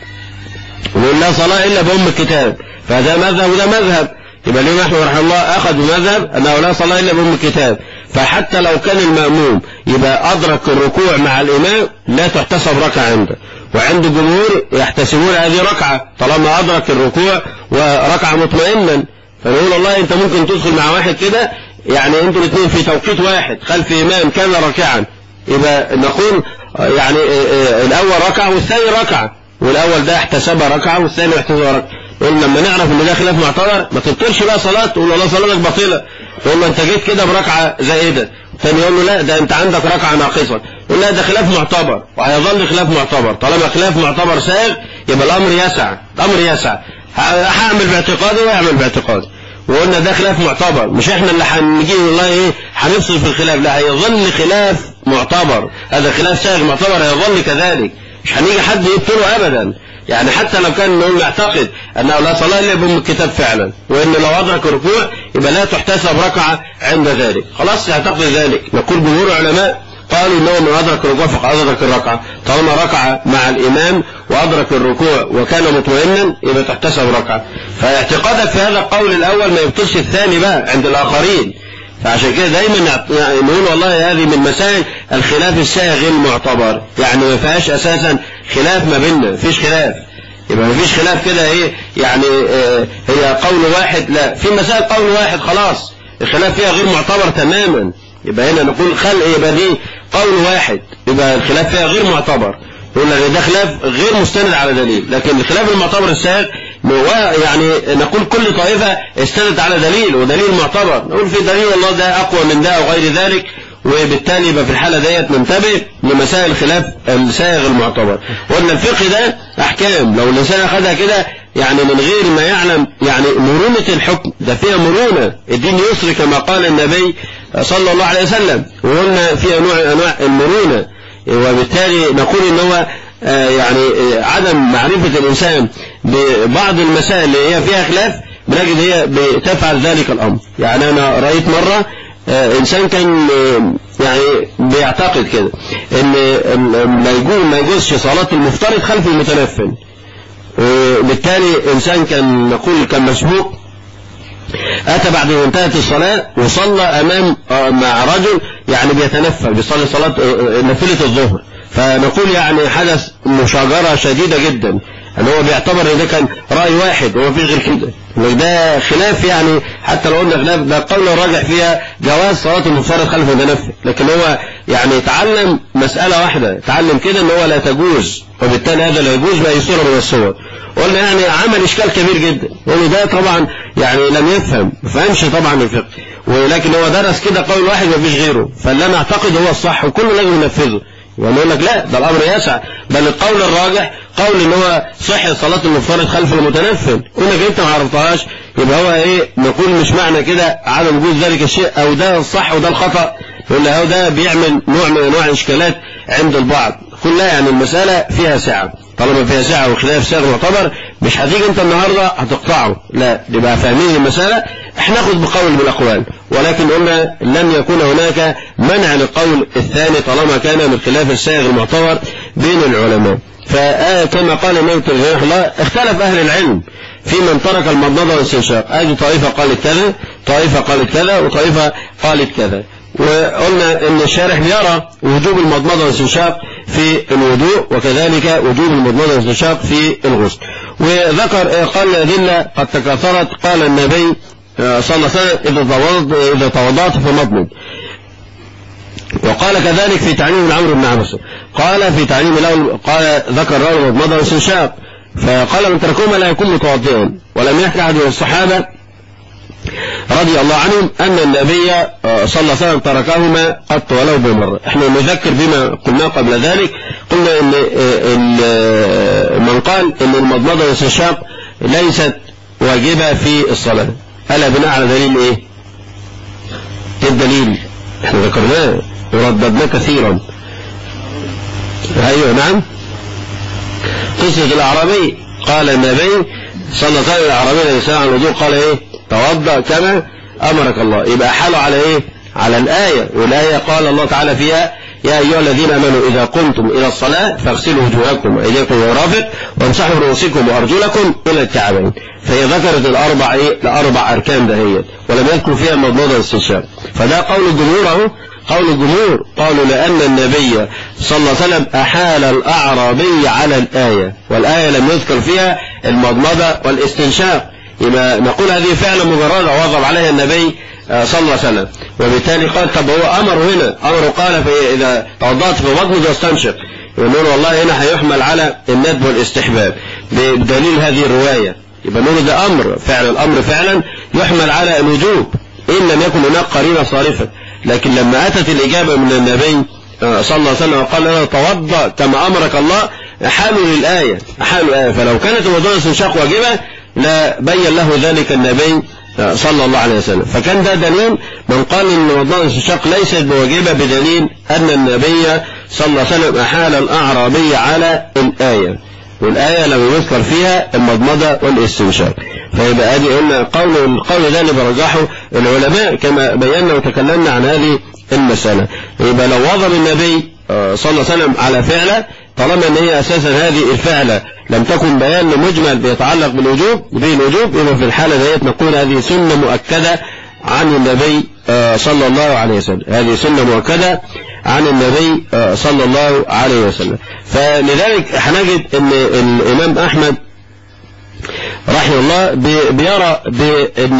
ونقول لا صلاة إلا بأم الكتاب فهذا مذهب وده مذهب يبقى الإمام أحمد رحمه الله أخذ مذهب أنه لا صلاة إلا بأم الكتاب فحتى لو كان المأموم يبقى أدرك الركوع مع الإمام لا تحتسب ركعة عنده وعند الجمهور يحتسبون هذه ركعة طالما أدرك الركوع وركعة مطمئنا فنقول والله أنت ممكن تدخل مع واحد كده يعني أنتوا الاثنين في توقيت واحد خلف إمام كان ركعا يبقى نقول يعني الأول ركعة والثاني ركعة والأول ده احتسبها ركعة والثاني احتسبها ركعة نقول لما نعرف ان ده خلاف معتبر ما تبطلش بقى صلاة تقول والله صلاتك باطلة تقول له انت جيت كده بركعة زائدة ثاني يقول له لا ده انت عندك ركعة ناقصة يقول لا ده خلاف معتبر وهيظل خلاف معتبر طالما خلاف معتبر سائغ يبقى الامر يسع الامر يسع هعمل باعتقادي ويعمل باعتقادي وقلنا ده خلاف معتبر مش احنا اللي هنجي والله ايه هنفصل في الخلاف لا هيظل خلاف معتبر هذا خلاف سائغ معتبر هيظل كذلك مش هنيجي حد يبطله ابدا يعني حتى لو كان نقول نعتقد أنه لا صلاة إلا بأم الكتاب فعلا وإن لو أدرك الركوع يبقى لا تحتسب ركعة عند ذلك خلاص يعتقد ذلك نقول جمهور العلماء قالوا انه من ادرك الركوع فقد ادرك الركعه طالما ركع مع الامام وادرك الركوع وكان مطمئنا يبقى تحتسب ركعه فاعتقادك في هذا القول الاول ما يبطلش الثاني بقى عند الاخرين فعشان كده دايما نقول والله هذه من مسائل الخلاف السائغ المعتبر يعني ما فيهاش اساسا خلاف ما بيننا مفيش خلاف يبقى ما فيش خلاف كده ايه يعني اه هي قول واحد لا في مسائل قول واحد خلاص الخلاف فيها غير معتبر تماما يبقى هنا نقول خلق يبقى دي قول واحد يبقى الخلاف فيها غير معتبر يقول لك ده خلاف غير مستند على دليل لكن الخلاف المعتبر السائغ يعني نقول كل طائفة استندت على دليل ودليل معتبر نقول في دليل والله ده أقوى من ده أو غير ذلك وبالتالي يبقى في الحالة ديت ننتبه لمسائل الخلاف السائغ المعتبر وأن الفقه ده أحكام لو الإنسان أخذها كده يعني من غير ما يعلم يعني مرونة الحكم ده فيها مرونة الدين يسر كما قال النبي صلى الله عليه وسلم وقلنا فيها نوع أنواع المرونة وبالتالي نقول ان هو يعني عدم معرفة الإنسان ببعض المسائل اللي هي فيها خلاف بنجد هي بتفعل ذلك الأمر يعني أنا رأيت مرة إنسان كان يعني بيعتقد كده إن ما يجوز ما يجوزش صلاة المفترض خلف المتنفل وبالتالي إنسان كان نقول كان مسبوق أتى بعد ما انتهت الصلاة وصلى أمام مع رجل يعني بيتنفل بيصلي صلاة نافلة الظهر فنقول يعني حدث مشاجرة شديدة جدا ان هو بيعتبر ان ده كان رأي واحد وما فيش غير كده إن ده خلاف يعني حتى لو قلنا خلاف ده قول الراجح فيها جواز صلاة المفترض خلف المتنفل لكن هو يعني تعلم مسألة واحدة تعلم كده ان هو لا تجوز وبالتالي هذا لا يجوز بأي صورة من الصور قلنا يعني عمل اشكال كبير جدا وانه ده طبعا يعني لم يفهم ما فهمش طبعا الفقه ولكن هو درس كده قول واحد ما فيش غيره فاللي انا اعتقد هو الصح وكله لازم ينفذه ونقول لك لا ده الامر يسع بل القول الراجح قول ان هو صحة صلاة المفترض خلف المتنفل انك انت ما عرفتهاش يبقى هو ايه نقول مش معنى كده عدم وجود ذلك الشيء او ده الصح وده الخطأ يقول له ده بيعمل نوع من انواع الاشكالات عند البعض كلها يعني المسألة فيها سعة طالما فيها سعة وخلاف سعر معتبر مش هتيجي انت النهاردة هتقطعه لا نبقى فاهمين المسألة احنا ناخد بقول من الاقوال ولكن قلنا لن يكون هناك منع للقول الثاني طالما كان من خلاف السائغ المعتبر بين العلماء فكما قال النبي رحمه الله اختلف اهل العلم في من ترك المضمضة والاستنشاق ادي طائفة قالت كذا طائفة قالت كذا وطائفة قالت كذا وقلنا ان الشارح يرى وجوب المضمضة والاستنشاق في الوضوء وكذلك وجوب المضمضة والاستنشاق في الغسل وذكر قال الأدلة قد تكاثرت قال النبي صلى الله عليه وسلم إذا توضأت إذا توضأت فمضمض وقال كذلك في تعليم عمرو بن عبس قال في تعليم له قال ذكر له المضمضة والاستنشاق فقال من تركهما لا يكون متوضئا ولم يحكي أحد من الصحابة رضي الله عنهم أن النبي صلى الله عليه وسلم تركهما قط ولو بمرة احنا نذكر بما قلنا قبل ذلك قلنا ان من قال ان المضمضة والاستنشاق ليست واجبة في الصلاة ألا بناء على دليل ايه الدليل احنا ذكرناه ورددناه كثيرا ايوه نعم قصة الأعرابي قال النبي صلى الله عليه وسلم الأعرابي الذي سأل عن الوضوء قال ايه توضأ كما أمرك الله يبقى حاله على إيه على الآية والآية قال الله تعالى فيها يا أيها الذين آمنوا إذا قمتم إلى الصلاة فاغسلوا وجوهكم وأيديكم ومرافق وامسحوا رؤوسكم وأرجلكم إلى الكعبين فهي ذكرت الأربع إيه الأربع أركان دهيت ولم يذكر فيها المضمضة والاستنشاق فده قول الجمهور أهو قول الجمهور قالوا لأن النبي صلى الله عليه وسلم أحال الأعرابي على الآية والآية لم يذكر فيها المضمضة والاستنشاق يبقى نقول هذه فعلا مجردة واظب عليها النبي صلى الله عليه وسلم وبالتالي قال طب هو أمر هنا أمر قال في إذا توضأت في بطنك واستنشق يقول والله هنا هيحمل على الندب والاستحباب بدليل هذه الرواية يبقى نقول ده أمر فعلا الأمر فعلا يحمل على الوجوب إن لم يكن هناك قرينة صارفة لكن لما أتت الإجابة من النبي صلى الله عليه وسلم وقال له توضأ كما أمرك الله حالوا للآية حالوا الآية فلو كانت الوضوء الاستنشاق واجبة لا بين له ذلك النبي صلى الله عليه وسلم فكان ده دليل من قال ان وضوء الاستنشاق ليست بواجبة بدليل ان النبي صلى الله عليه وسلم احال الاعرابي على الايه والآية لم يذكر فيها المضمضة والاستنشاق فيبقى ادي قلنا قول القول ده اللي برجحه العلماء كما بينا وتكلمنا عن هذه المسألة يبقى لو وضب النبي صلى الله عليه وسلم على فعله طالما ان هي اساسا هذه الفعلة لم تكن بيان مجمل بيتعلق بالوجوب بالوجوب يبقى في الحالة ديت نقول هذه سنة مؤكدة عن النبي صلى الله عليه وسلم هذه سنة مؤكدة عن النبي صلى الله عليه وسلم فلذلك هنجد ان الامام احمد رحمه الله بيرى بان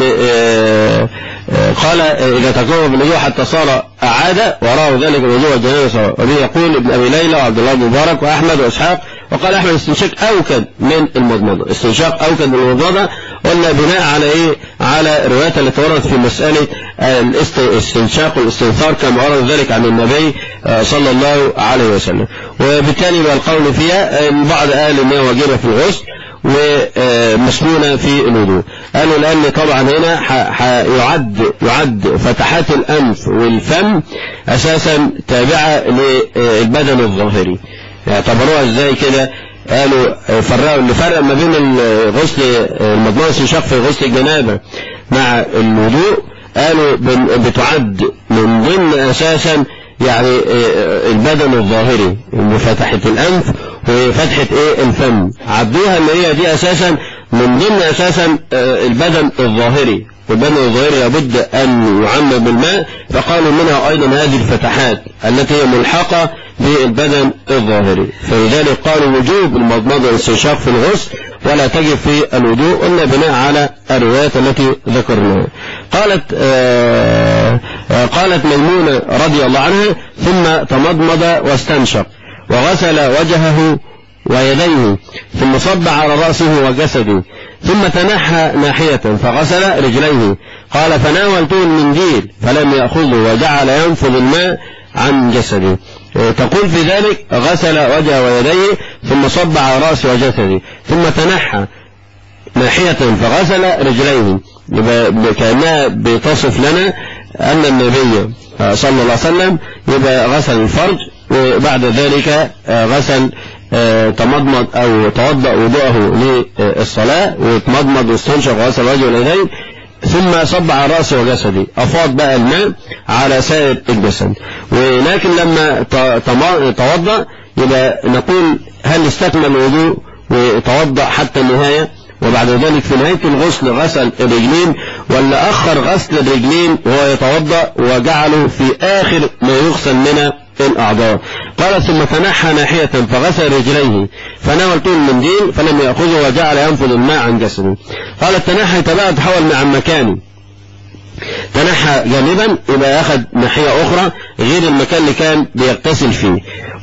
قال إذا تكون بالوضوء حتى صار أعاد وراه ذلك الوضوء الجنازة وبه يقول ابن أبي ليلى وعبد الله بن مبارك وأحمد وإسحاق وقال أحمد الاستنشاق أوكد من المضمضة استنشاق أوكد من المضمضة قلنا بناء على إيه على الروايات التي وردت في مسألة الاستنشاق والاستنثار كما ورد ذلك عن النبي صلى الله عليه وسلم وبالتالي والقول فيها البعض قال إنها واجبة في الغسل ومسنونة في الوضوء قالوا لأن طبعا هنا يعد يعد فتحات الأنف والفم أساسا تابعة للبدن الظاهري اعتبروها ازاي كده قالوا فرقوا نفرق ما بين الغسل المضمون استنشاق في غسل الجنابة مع الوضوء قالوا بتعد من ضمن أساسا يعني البدن الظاهري فتحة الأنف وفتحة ايه الفم عدوها ان هي دي اساسا من ضمن اساسا البدن الظاهري والبدن الظاهري لابد أن يعمم بالماء فقالوا منها أيضا هذه الفتحات التي هي ملحقة بالبدن الظاهري فلذلك قالوا وجوب المضمضة والاستنشاق في الغسل ولا تجب في الوضوء قلنا بناء على الروايات التي ذكرناها قالت آه قالت ميمونة رضي الله عنها ثم تمضمض واستنشق وغسل وجهه ويديه ثم صب على رأسه وجسده ثم تنحى ناحية فغسل رجليه قال فناولته المنديل فلم يأخذه وجعل ينفض الماء عن جسده تقول في ذلك غسل وجهه ويديه ثم صب على رأسه وجسده ثم تنحى ناحية فغسل رجليه كأنها بتصف لنا أن النبي صلى الله عليه وسلم يبقى غسل الفرج وبعد ذلك غسل تمضمض أو توضأ وضوءه للصلاة وتمضمض واستنشق وغسل وجهه واليدين ثم صب على رأسه وجسده أفاض بقى الماء على سائر الجسد ولكن لما توضأ يبقى نقول هل استكمل الوضوء وتوضأ حتى النهاية وبعد ذلك في نهاية الغسل غسل الرجلين ولا أخر غسل الرجلين وهو يتوضأ وجعله في آخر ما يغسل من الأعضاء قال ثم تنحى ناحية فغسل رجليه فناولته المنديل فلم يأخذه وجعل ينفض الماء عن جسده قال التنحى تبقى تحول مع مكانه تنحى جانبا يبقى أخذ ناحية أخرى غير المكان اللي كان بيغتسل فيه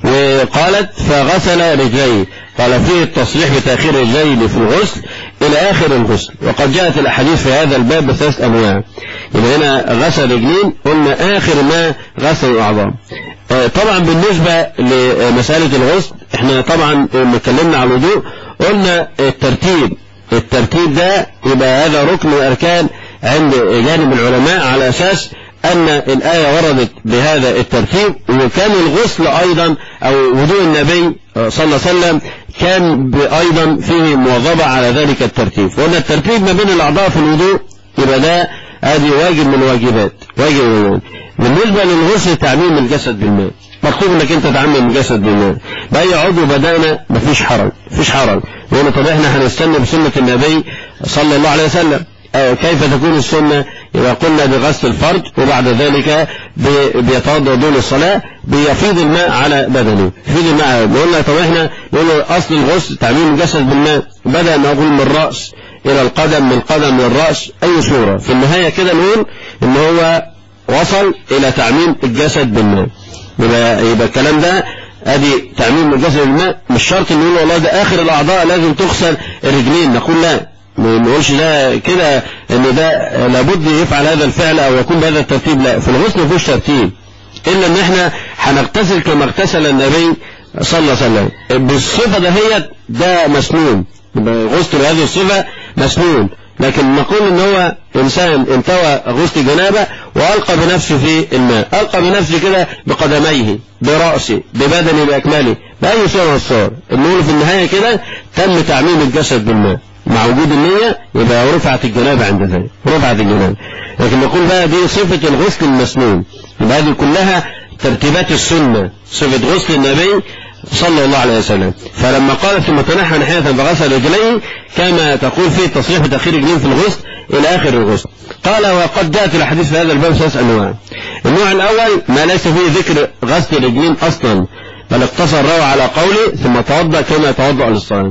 وقالت فغسل رجليه قال فيه التصريح بتأخير رجليه في الغسل إلى آخر الغسل وقد جاءت الأحاديث في هذا الباب بثلاث أنواع يبقى هنا غسل رجلين قلنا آخر ما غسل الأعضاء طبعا بالنسبة لمسألة الغسل احنا طبعا اتكلمنا على الوضوء قلنا الترتيب الترتيب ده يبقى هذا ركن من الأركان عند جانب العلماء على أساس أن الآية وردت بهذا الترتيب وكان الغسل أيضا أو وضوء النبي صلى الله عليه وسلم كان أيضا فيه مواظبة على ذلك الترتيب وأن الترتيب ما بين الأعضاء في الوضوء يبقى ده هذه واجب من الواجبات واجب من الواجب. بالنسبة للغسل تعميم الجسد بالماء مطلوب انك انت تعمم الجسد بالماء بأي عضو بدأنا مفيش حرج مفيش حرج لأن طب احنا هنستنى بسنة النبي صلى الله عليه وسلم كيف تكون السنة يبقى قلنا بغسل الفرج وبعد ذلك بيتوضا دون الصلاة بيفيض الماء على بدنه يفيض الماء قلنا طب احنا نقول اصل الغسل تعميم الجسد بالماء بدأ نقول من الرأس الى القدم من القدم للرأس اي صورة في النهاية كده نقول ان هو وصل الى تعميم الجسد بالماء يبقى, يبقى الكلام ده ادي تعميم الجسد بالماء مش شرط نقول والله ده اخر الاعضاء لازم تغسل الرجلين نقول لا ما نقولش ده كده ان ده لابد يفعل هذا الفعل او يكون بهذا الترتيب لا في الغسل مفيش ترتيب الا ان احنا هنغتسل كما اغتسل النبي صلى الله عليه وسلم بالصفه دهيت ده مسنون غسل بهذه الصفه مسنون لكن نقول ان هو انسان انتوى غسل جنابه والقى بنفسه في الماء القى بنفسه كده بقدميه براسه ببدنه باكمله باي صوره من الصور نقول في النهايه كده تم تعميم الجسد بالماء مع وجود النية يبقى رفعت الجنابة عند ذلك رفعت الجنابة لكن نقول بقى دي صفة الغسل المسنون يبقى هذه كلها ترتيبات السنة صفة غسل النبي صلى الله عليه وسلم فلما قال ثم تنحى ناحية فغسل رجليه كما تقول فيه تصريح بتأخير رجلين في الغسل إلى آخر الغسل قال وقد جاءت الحديث في هذا الباب ثلاث أنواع النوع الأول ما ليس فيه ذكر غسل الرجلين أصلا بل اقتصر روى على قوله ثم توضأ كما يتوضأ للصلاة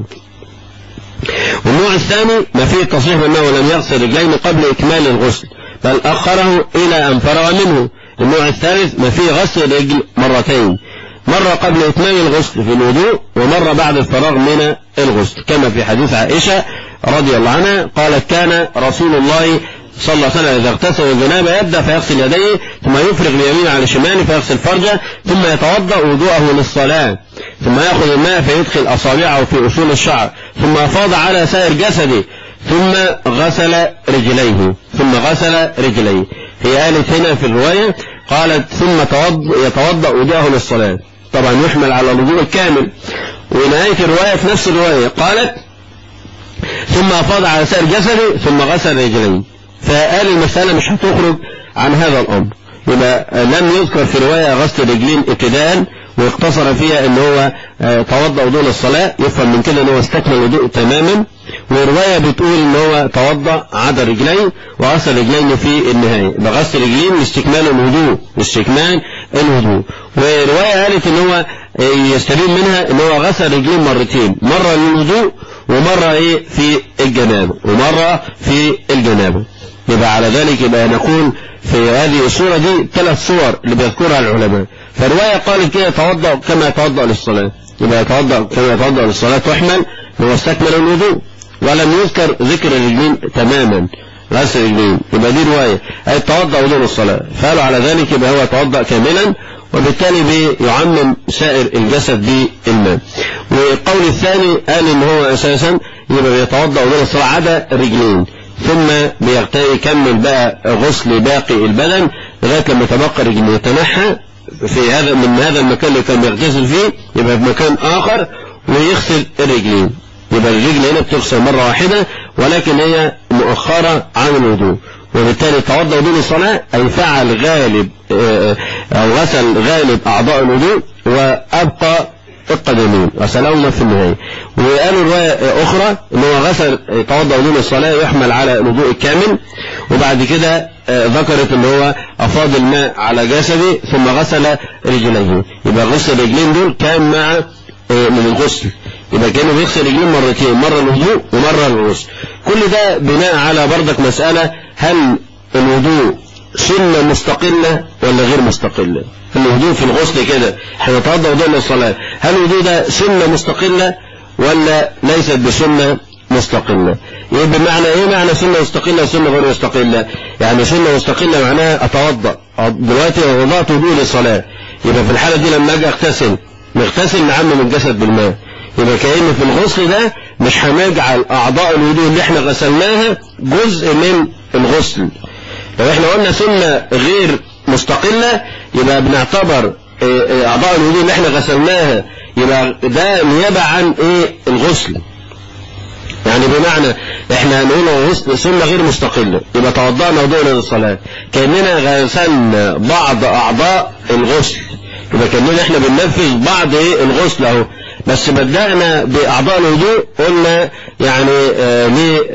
والنوع الثاني ما فيه التصريح بأنه لم يغسل رجلين قبل إكمال الغسل بل أخره إلى أن فرغ منه النوع الثالث ما فيه غسل الرجل مرتين مرة قبل إتمام الغسل في الوضوء ومرة بعد الفراغ من الغسل كما في حديث عائشة رضي الله عنها قالت كان رسول الله صلى الله عليه وسلم إذا اغتسل الجنابة يبدأ فيغسل يديه ثم يفرغ اليمين على الشمال فيغسل فرجه ثم يتوضأ وضوءه للصلاة ثم يأخذ الماء فيدخل أصابعه في أصول الشعر ثم أفاض على سائر جسده ثم غسل رجليه ثم غسل رجليه هي قالت هنا في الرواية قالت ثم يتوضأ وضوءه للصلاة طبعا يحمل على الوضوء الكامل ونهاية الرواية في نفس الرواية قالت ثم أفاض على سائر جسده ثم غسل رجليه فقال المسألة مش هتخرج عن هذا الأمر يبقى لم يذكر في رواية غسل الرجلين ابتداء واقتصر فيها ان هو توضأ وضوء للصلاة يفهم من كده ان هو استكمل الوضوء تماما ورواية بتقول ان هو توضأ عدا رجلين وغسل رجلين في النهاية يبقى غسل رجلين لاستكمال الوضوء لاستكمال الوضوء ورواية قالت ان هو يستبين منها ان هو غسل رجلين مرتين مرة للوضوء ومرة ايه في الجنابة ومرة في الجنابة يبقى على ذلك يبقى نقول في هذه الصورة دي ثلاث صور اللي بيذكرها العلماء فرواية قالت كده توضأ كما يتوضأ للصلاة يبقى يتوضأ كما يتوضأ للصلاة تحمل هو استكمل الوضوء ولم يذكر ذكر الرجلين تماما غسل الرجلين يبقى دي رواية أي توضأ وضوء الصلاة فقالوا على ذلك يبقى هو توضأ كاملا وبالتالي بيعمم سائر الجسد بالماء والقول الثاني قال ان هو اساسا يبقى بيتوضأ وضوء الصلاة عدا الرجلين ثم بيغتي يكمل بقى غسل باقي البدن لغاية لما يتبقى رجلين يتنحى في هذا من هذا المكان اللي كان بيغتسل فيه يبقى في مكان آخر ويغسل الرجلين يبقى الرجل هنا بتغسل مرة واحدة ولكن هي مؤخرة عن الوضوء وبالتالي توضأ وضوء الصلاة أي فعل غالب أو غسل غالب أعضاء الوضوء وأبقى القدمين غسلهما في النهاية وقالوا رواية أخرى إن هو غسل توضأ وضوء الصلاة يحمل على الوضوء الكامل وبعد كده ذكرت إن هو أفاض الماء على جسده ثم غسل رجليه يبقى غسل الرجلين دول كان مع من الغسل يبقى كانوا بيغسل رجلين مرتين مرة الوضوء ومرة الغسل كل ده بناء على بردك مسألة هل الوضوء سنة مستقلة ولا غير مستقلة الوضوء في الغسل كده احنا نتوضا وضوء للصلاة هل الوضوء ده سنة مستقلة ولا ليست بسنة مستقلة يبقى بمعنى ايه معنى سنة مستقلة وسنة غير مستقلة يعني سنة مستقلة معناها اتوضا دلوقتي وضعت وضوء للصلاة يبقى في الحالة دي لما اجي اغتسل نغتسل نعمم الجسد بالماء يبقى كأن في الغسل ده مش هنجعل أعضاء الوضوء اللي احنا غسلناها جزء من الغسل لو احنا قلنا سنة غير مستقلة يبقى بنعتبر أعضاء الوضوء اللي احنا غسلناها يبقى ده نيابة عن ايه الغسل يعني بمعنى احنا هنقول غسل سنة غير مستقلة يبقى توضأنا وضوءنا للصلاة كأننا غسلنا بعض أعضاء الغسل يبقى كأننا احنا بننفذ بعض ايه الغسل اهو بس بدأنا بأعضاء الوضوء قلنا يعني آه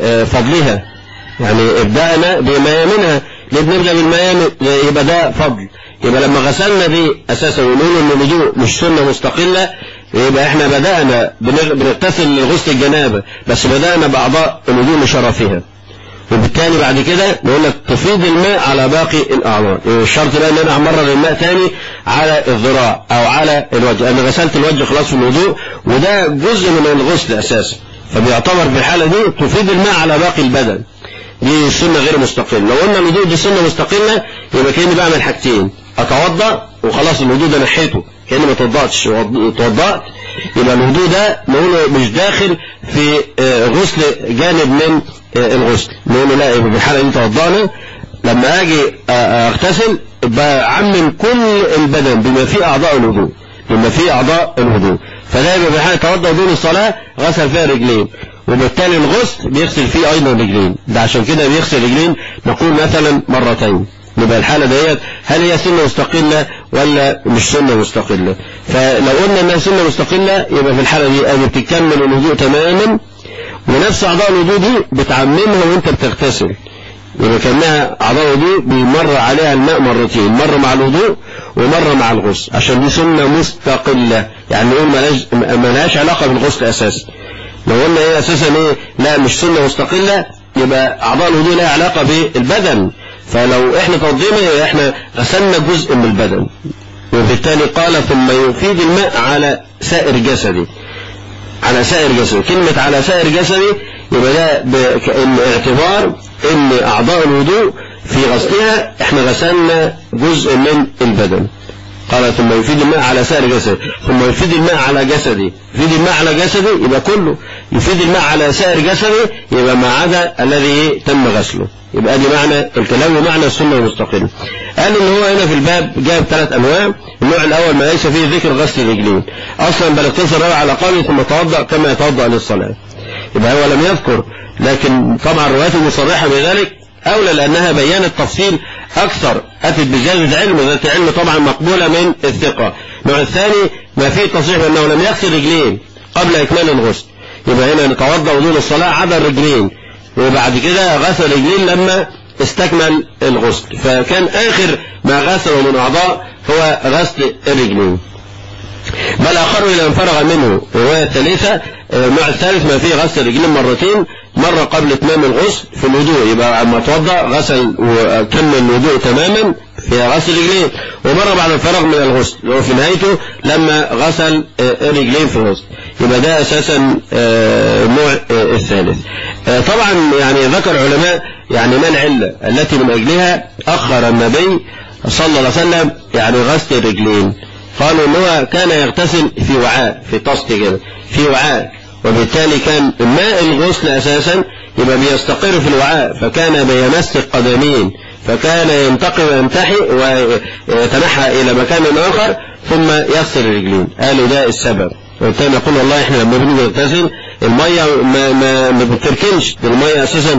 لفضلها يعني ابدأنا بميامنها ليه بنبدأ بالميامن يبقى ده فضل يبقى لما غسلنا دي أساسا ونقول إن الوضوء مش سنة مستقلة يبقى احنا بدأنا بنغتسل لغسل الجنابة بس بدأنا بأعضاء الوضوء لشرفها وبالتالي بعد كده نقول لك تفيض الماء على باقي الأعضاء الشرط بقى ان انا امرر الماء تاني على الذراع او على الوجه انا غسلت الوجه خلاص في الوضوء وده جزء من الغسل اساسا فبيعتبر في الحالة دي تفيض الماء على باقي البدن دي سنة غير مستقلة لو قلنا الوضوء دي سنة مستقلة يبقى كأني بعمل حاجتين اتوضا وخلاص الوضوء ده نحيته كأني ما توضأتش توضأت يبقى الوضوء ده نقوله مش داخل في غسل جانب من الغسل نقول لا يبقى في الحالة دي توضأنا لما اجي اغتسل بعمم كل البدن بما فيه اعضاء الوضوء بما فيه اعضاء الوضوء فده يبقى في حالة توضأ دون الصلاة غسل فيها رجلين وبالتالي الغسل بيغسل فيه ايضا رجلين ده عشان كده بيغسل رجلين نقول مثلا مرتين يبقى الحالة ديت هل هي سنة مستقلة ولا مش سنة مستقلة فلو قلنا انها سنة مستقلة يبقى في الحالة دي ادي بتكمل الوضوء تماما ونفس اعضاء الوضوء دي بتعممها وانت بتغتسل يبقى كانها اعضاء الوضوء بيمر عليها الماء مرتين مرة مع الوضوء ومرة مع الغسل عشان دي سنة مستقلة يعني نقول ملهاش علاقة بالغسل اساسا لو قلنا ايه اساسا ايه لا مش سنة مستقلة يبقى اعضاء الوضوء لها علاقة بالبدن فلو احنا توضينا احنا غسلنا جزء من البدن وبالتالي قال ثم يفيد الماء على سائر جسدي على سائر جسدي كلمة على سائر جسدي يبقى ده باعتبار ان اعضاء الوضوء في غسلها احنا غسلنا جزء من البدن قال ثم يفيد الماء على سائر جسدي ثم يفيد الماء على جسدي يفيد الماء على جسدي يبقى كله يفيد الماء على سائر جسدي يبقى ما عدا الذي تم غسله يبقى دي معنى الكلام ومعنى السنة المستقلة قال ان هو هنا في الباب جاب ثلاث انواع النوع الاول ما ليس فيه ذكر غسل الرجلين اصلا بل اقتصر على قوله ثم توضا كما يتوضا للصلاه يبقى هو لم يذكر لكن طبعا روايته مصرحه بذلك اولى لانها بينت تفصيل اكثر اتت بزياده علم ذات علم طبعا مقبوله من الثقه النوع الثاني ما فيه تصريح بانه لم يغسل رجلين قبل اكمال الغسل يبقى هنا نتوضأ وضوء الصلاة عدا الرجلين وبعد كده غسل الرجلين لما استكمل الغسل فكان آخر ما غسله من أعضاء هو غسل الرجلين بل آخر إلى أن فرغ منه الرواية الثالثة النوع الثالث ما فيه غسل الرجلين مرتين مرة قبل إتمام الغسل في الوضوء يبقى لما توضأ غسل وكمل الوضوء تماما في غسل الرجلين ومرة بعد الفراغ من الغسل اللي هو في نهايته لما غسل الرجلين في الغسل يبقى ده أساسا النوع الثالث طبعا يعني ذكر علماء يعني ما العلة التي من أجلها أخر النبي صلى الله عليه وسلم يعني غسل الرجلين قالوا ان هو كان يغتسل في وعاء في طست كده في وعاء وبالتالي كان ماء الغسل اساسا يبقى بيستقر في الوعاء فكان بيمس القدمين فكان ينتقي ويمتحي ويتنحى الى مكان اخر ثم يغسل الرجلين قالوا ده السبب وبالتالي نقول والله احنا لما بنيجي نغتسل الميه ما ما ما بتركنش الميه اساسا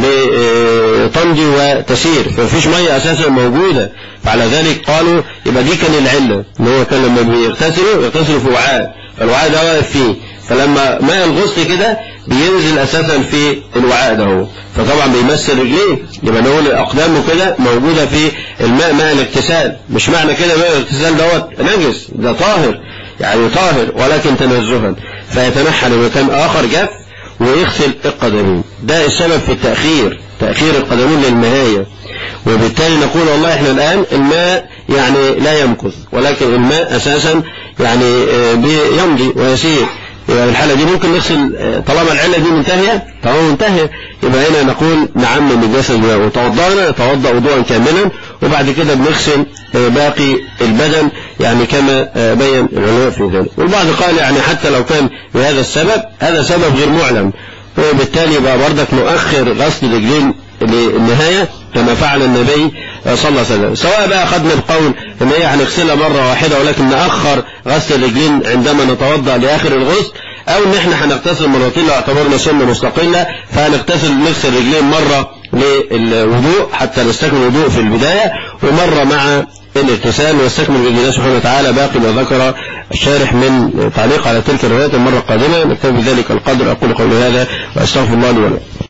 بتمضي وتسير فمفيش ميه اساسا موجوده فعلى ذلك قالوا يبقى دي كان العله ان هو كان لما بيغتسلوا يغتسلوا في وعاء فالوعاء ده واقف فيه فلما ماء الغسل كده بينزل اساسا في الوعاء ده هو فطبعا بيمس رجليه يبقى نقول اقدامه كده موجوده في الماء ماء الاغتسال مش معنى كده ماء الاغتسال دوت نجس ده طاهر يعني طاهر ولكن تنزها فيتنحى لمكان اخر جاف ويغسل القدمين ده السبب في التأخير تأخير القدمين للنهاية وبالتالي نقول والله احنا الآن الماء يعني لا يمكث ولكن الماء أساسا يعني يمضي ويسير يبقى الحالة دي ممكن نغسل طالما العلة دي منتهية طالما منتهية يبقى هنا نقول نعمم الجسد وتوضأنا نتوضأ وضوءا كاملا وبعد كده بنغسل باقي البدن يعني كما بين العلماء في ذلك والبعض قال يعني حتى لو كان بهذا السبب هذا سبب غير معلم وبالتالي بقى بردك نؤخر غسل الرجلين للنهاية كما فعل النبي صلى الله عليه وسلم سواء بقى أخذنا القول ان هي هنغسلها مرة واحدة ولكن نأخر غسل الرجلين عندما نتوضأ لآخر الغسل او ان احنا هنغتسل مرتين لو اعتبرنا سنة مستقلة فهنغتسل نغسل الرجلين مرة للوضوء حتى نستكمل الوضوء في البداية ومرة مع الاغتسال واستكمل بإذن الله سبحانه وتعالى باقي ما ذكر الشارح من تعليق على تلك الروايات المرة القادمة نكتفي بذلك القدر أقول قولي هذا وأستغفر الله لي ولكم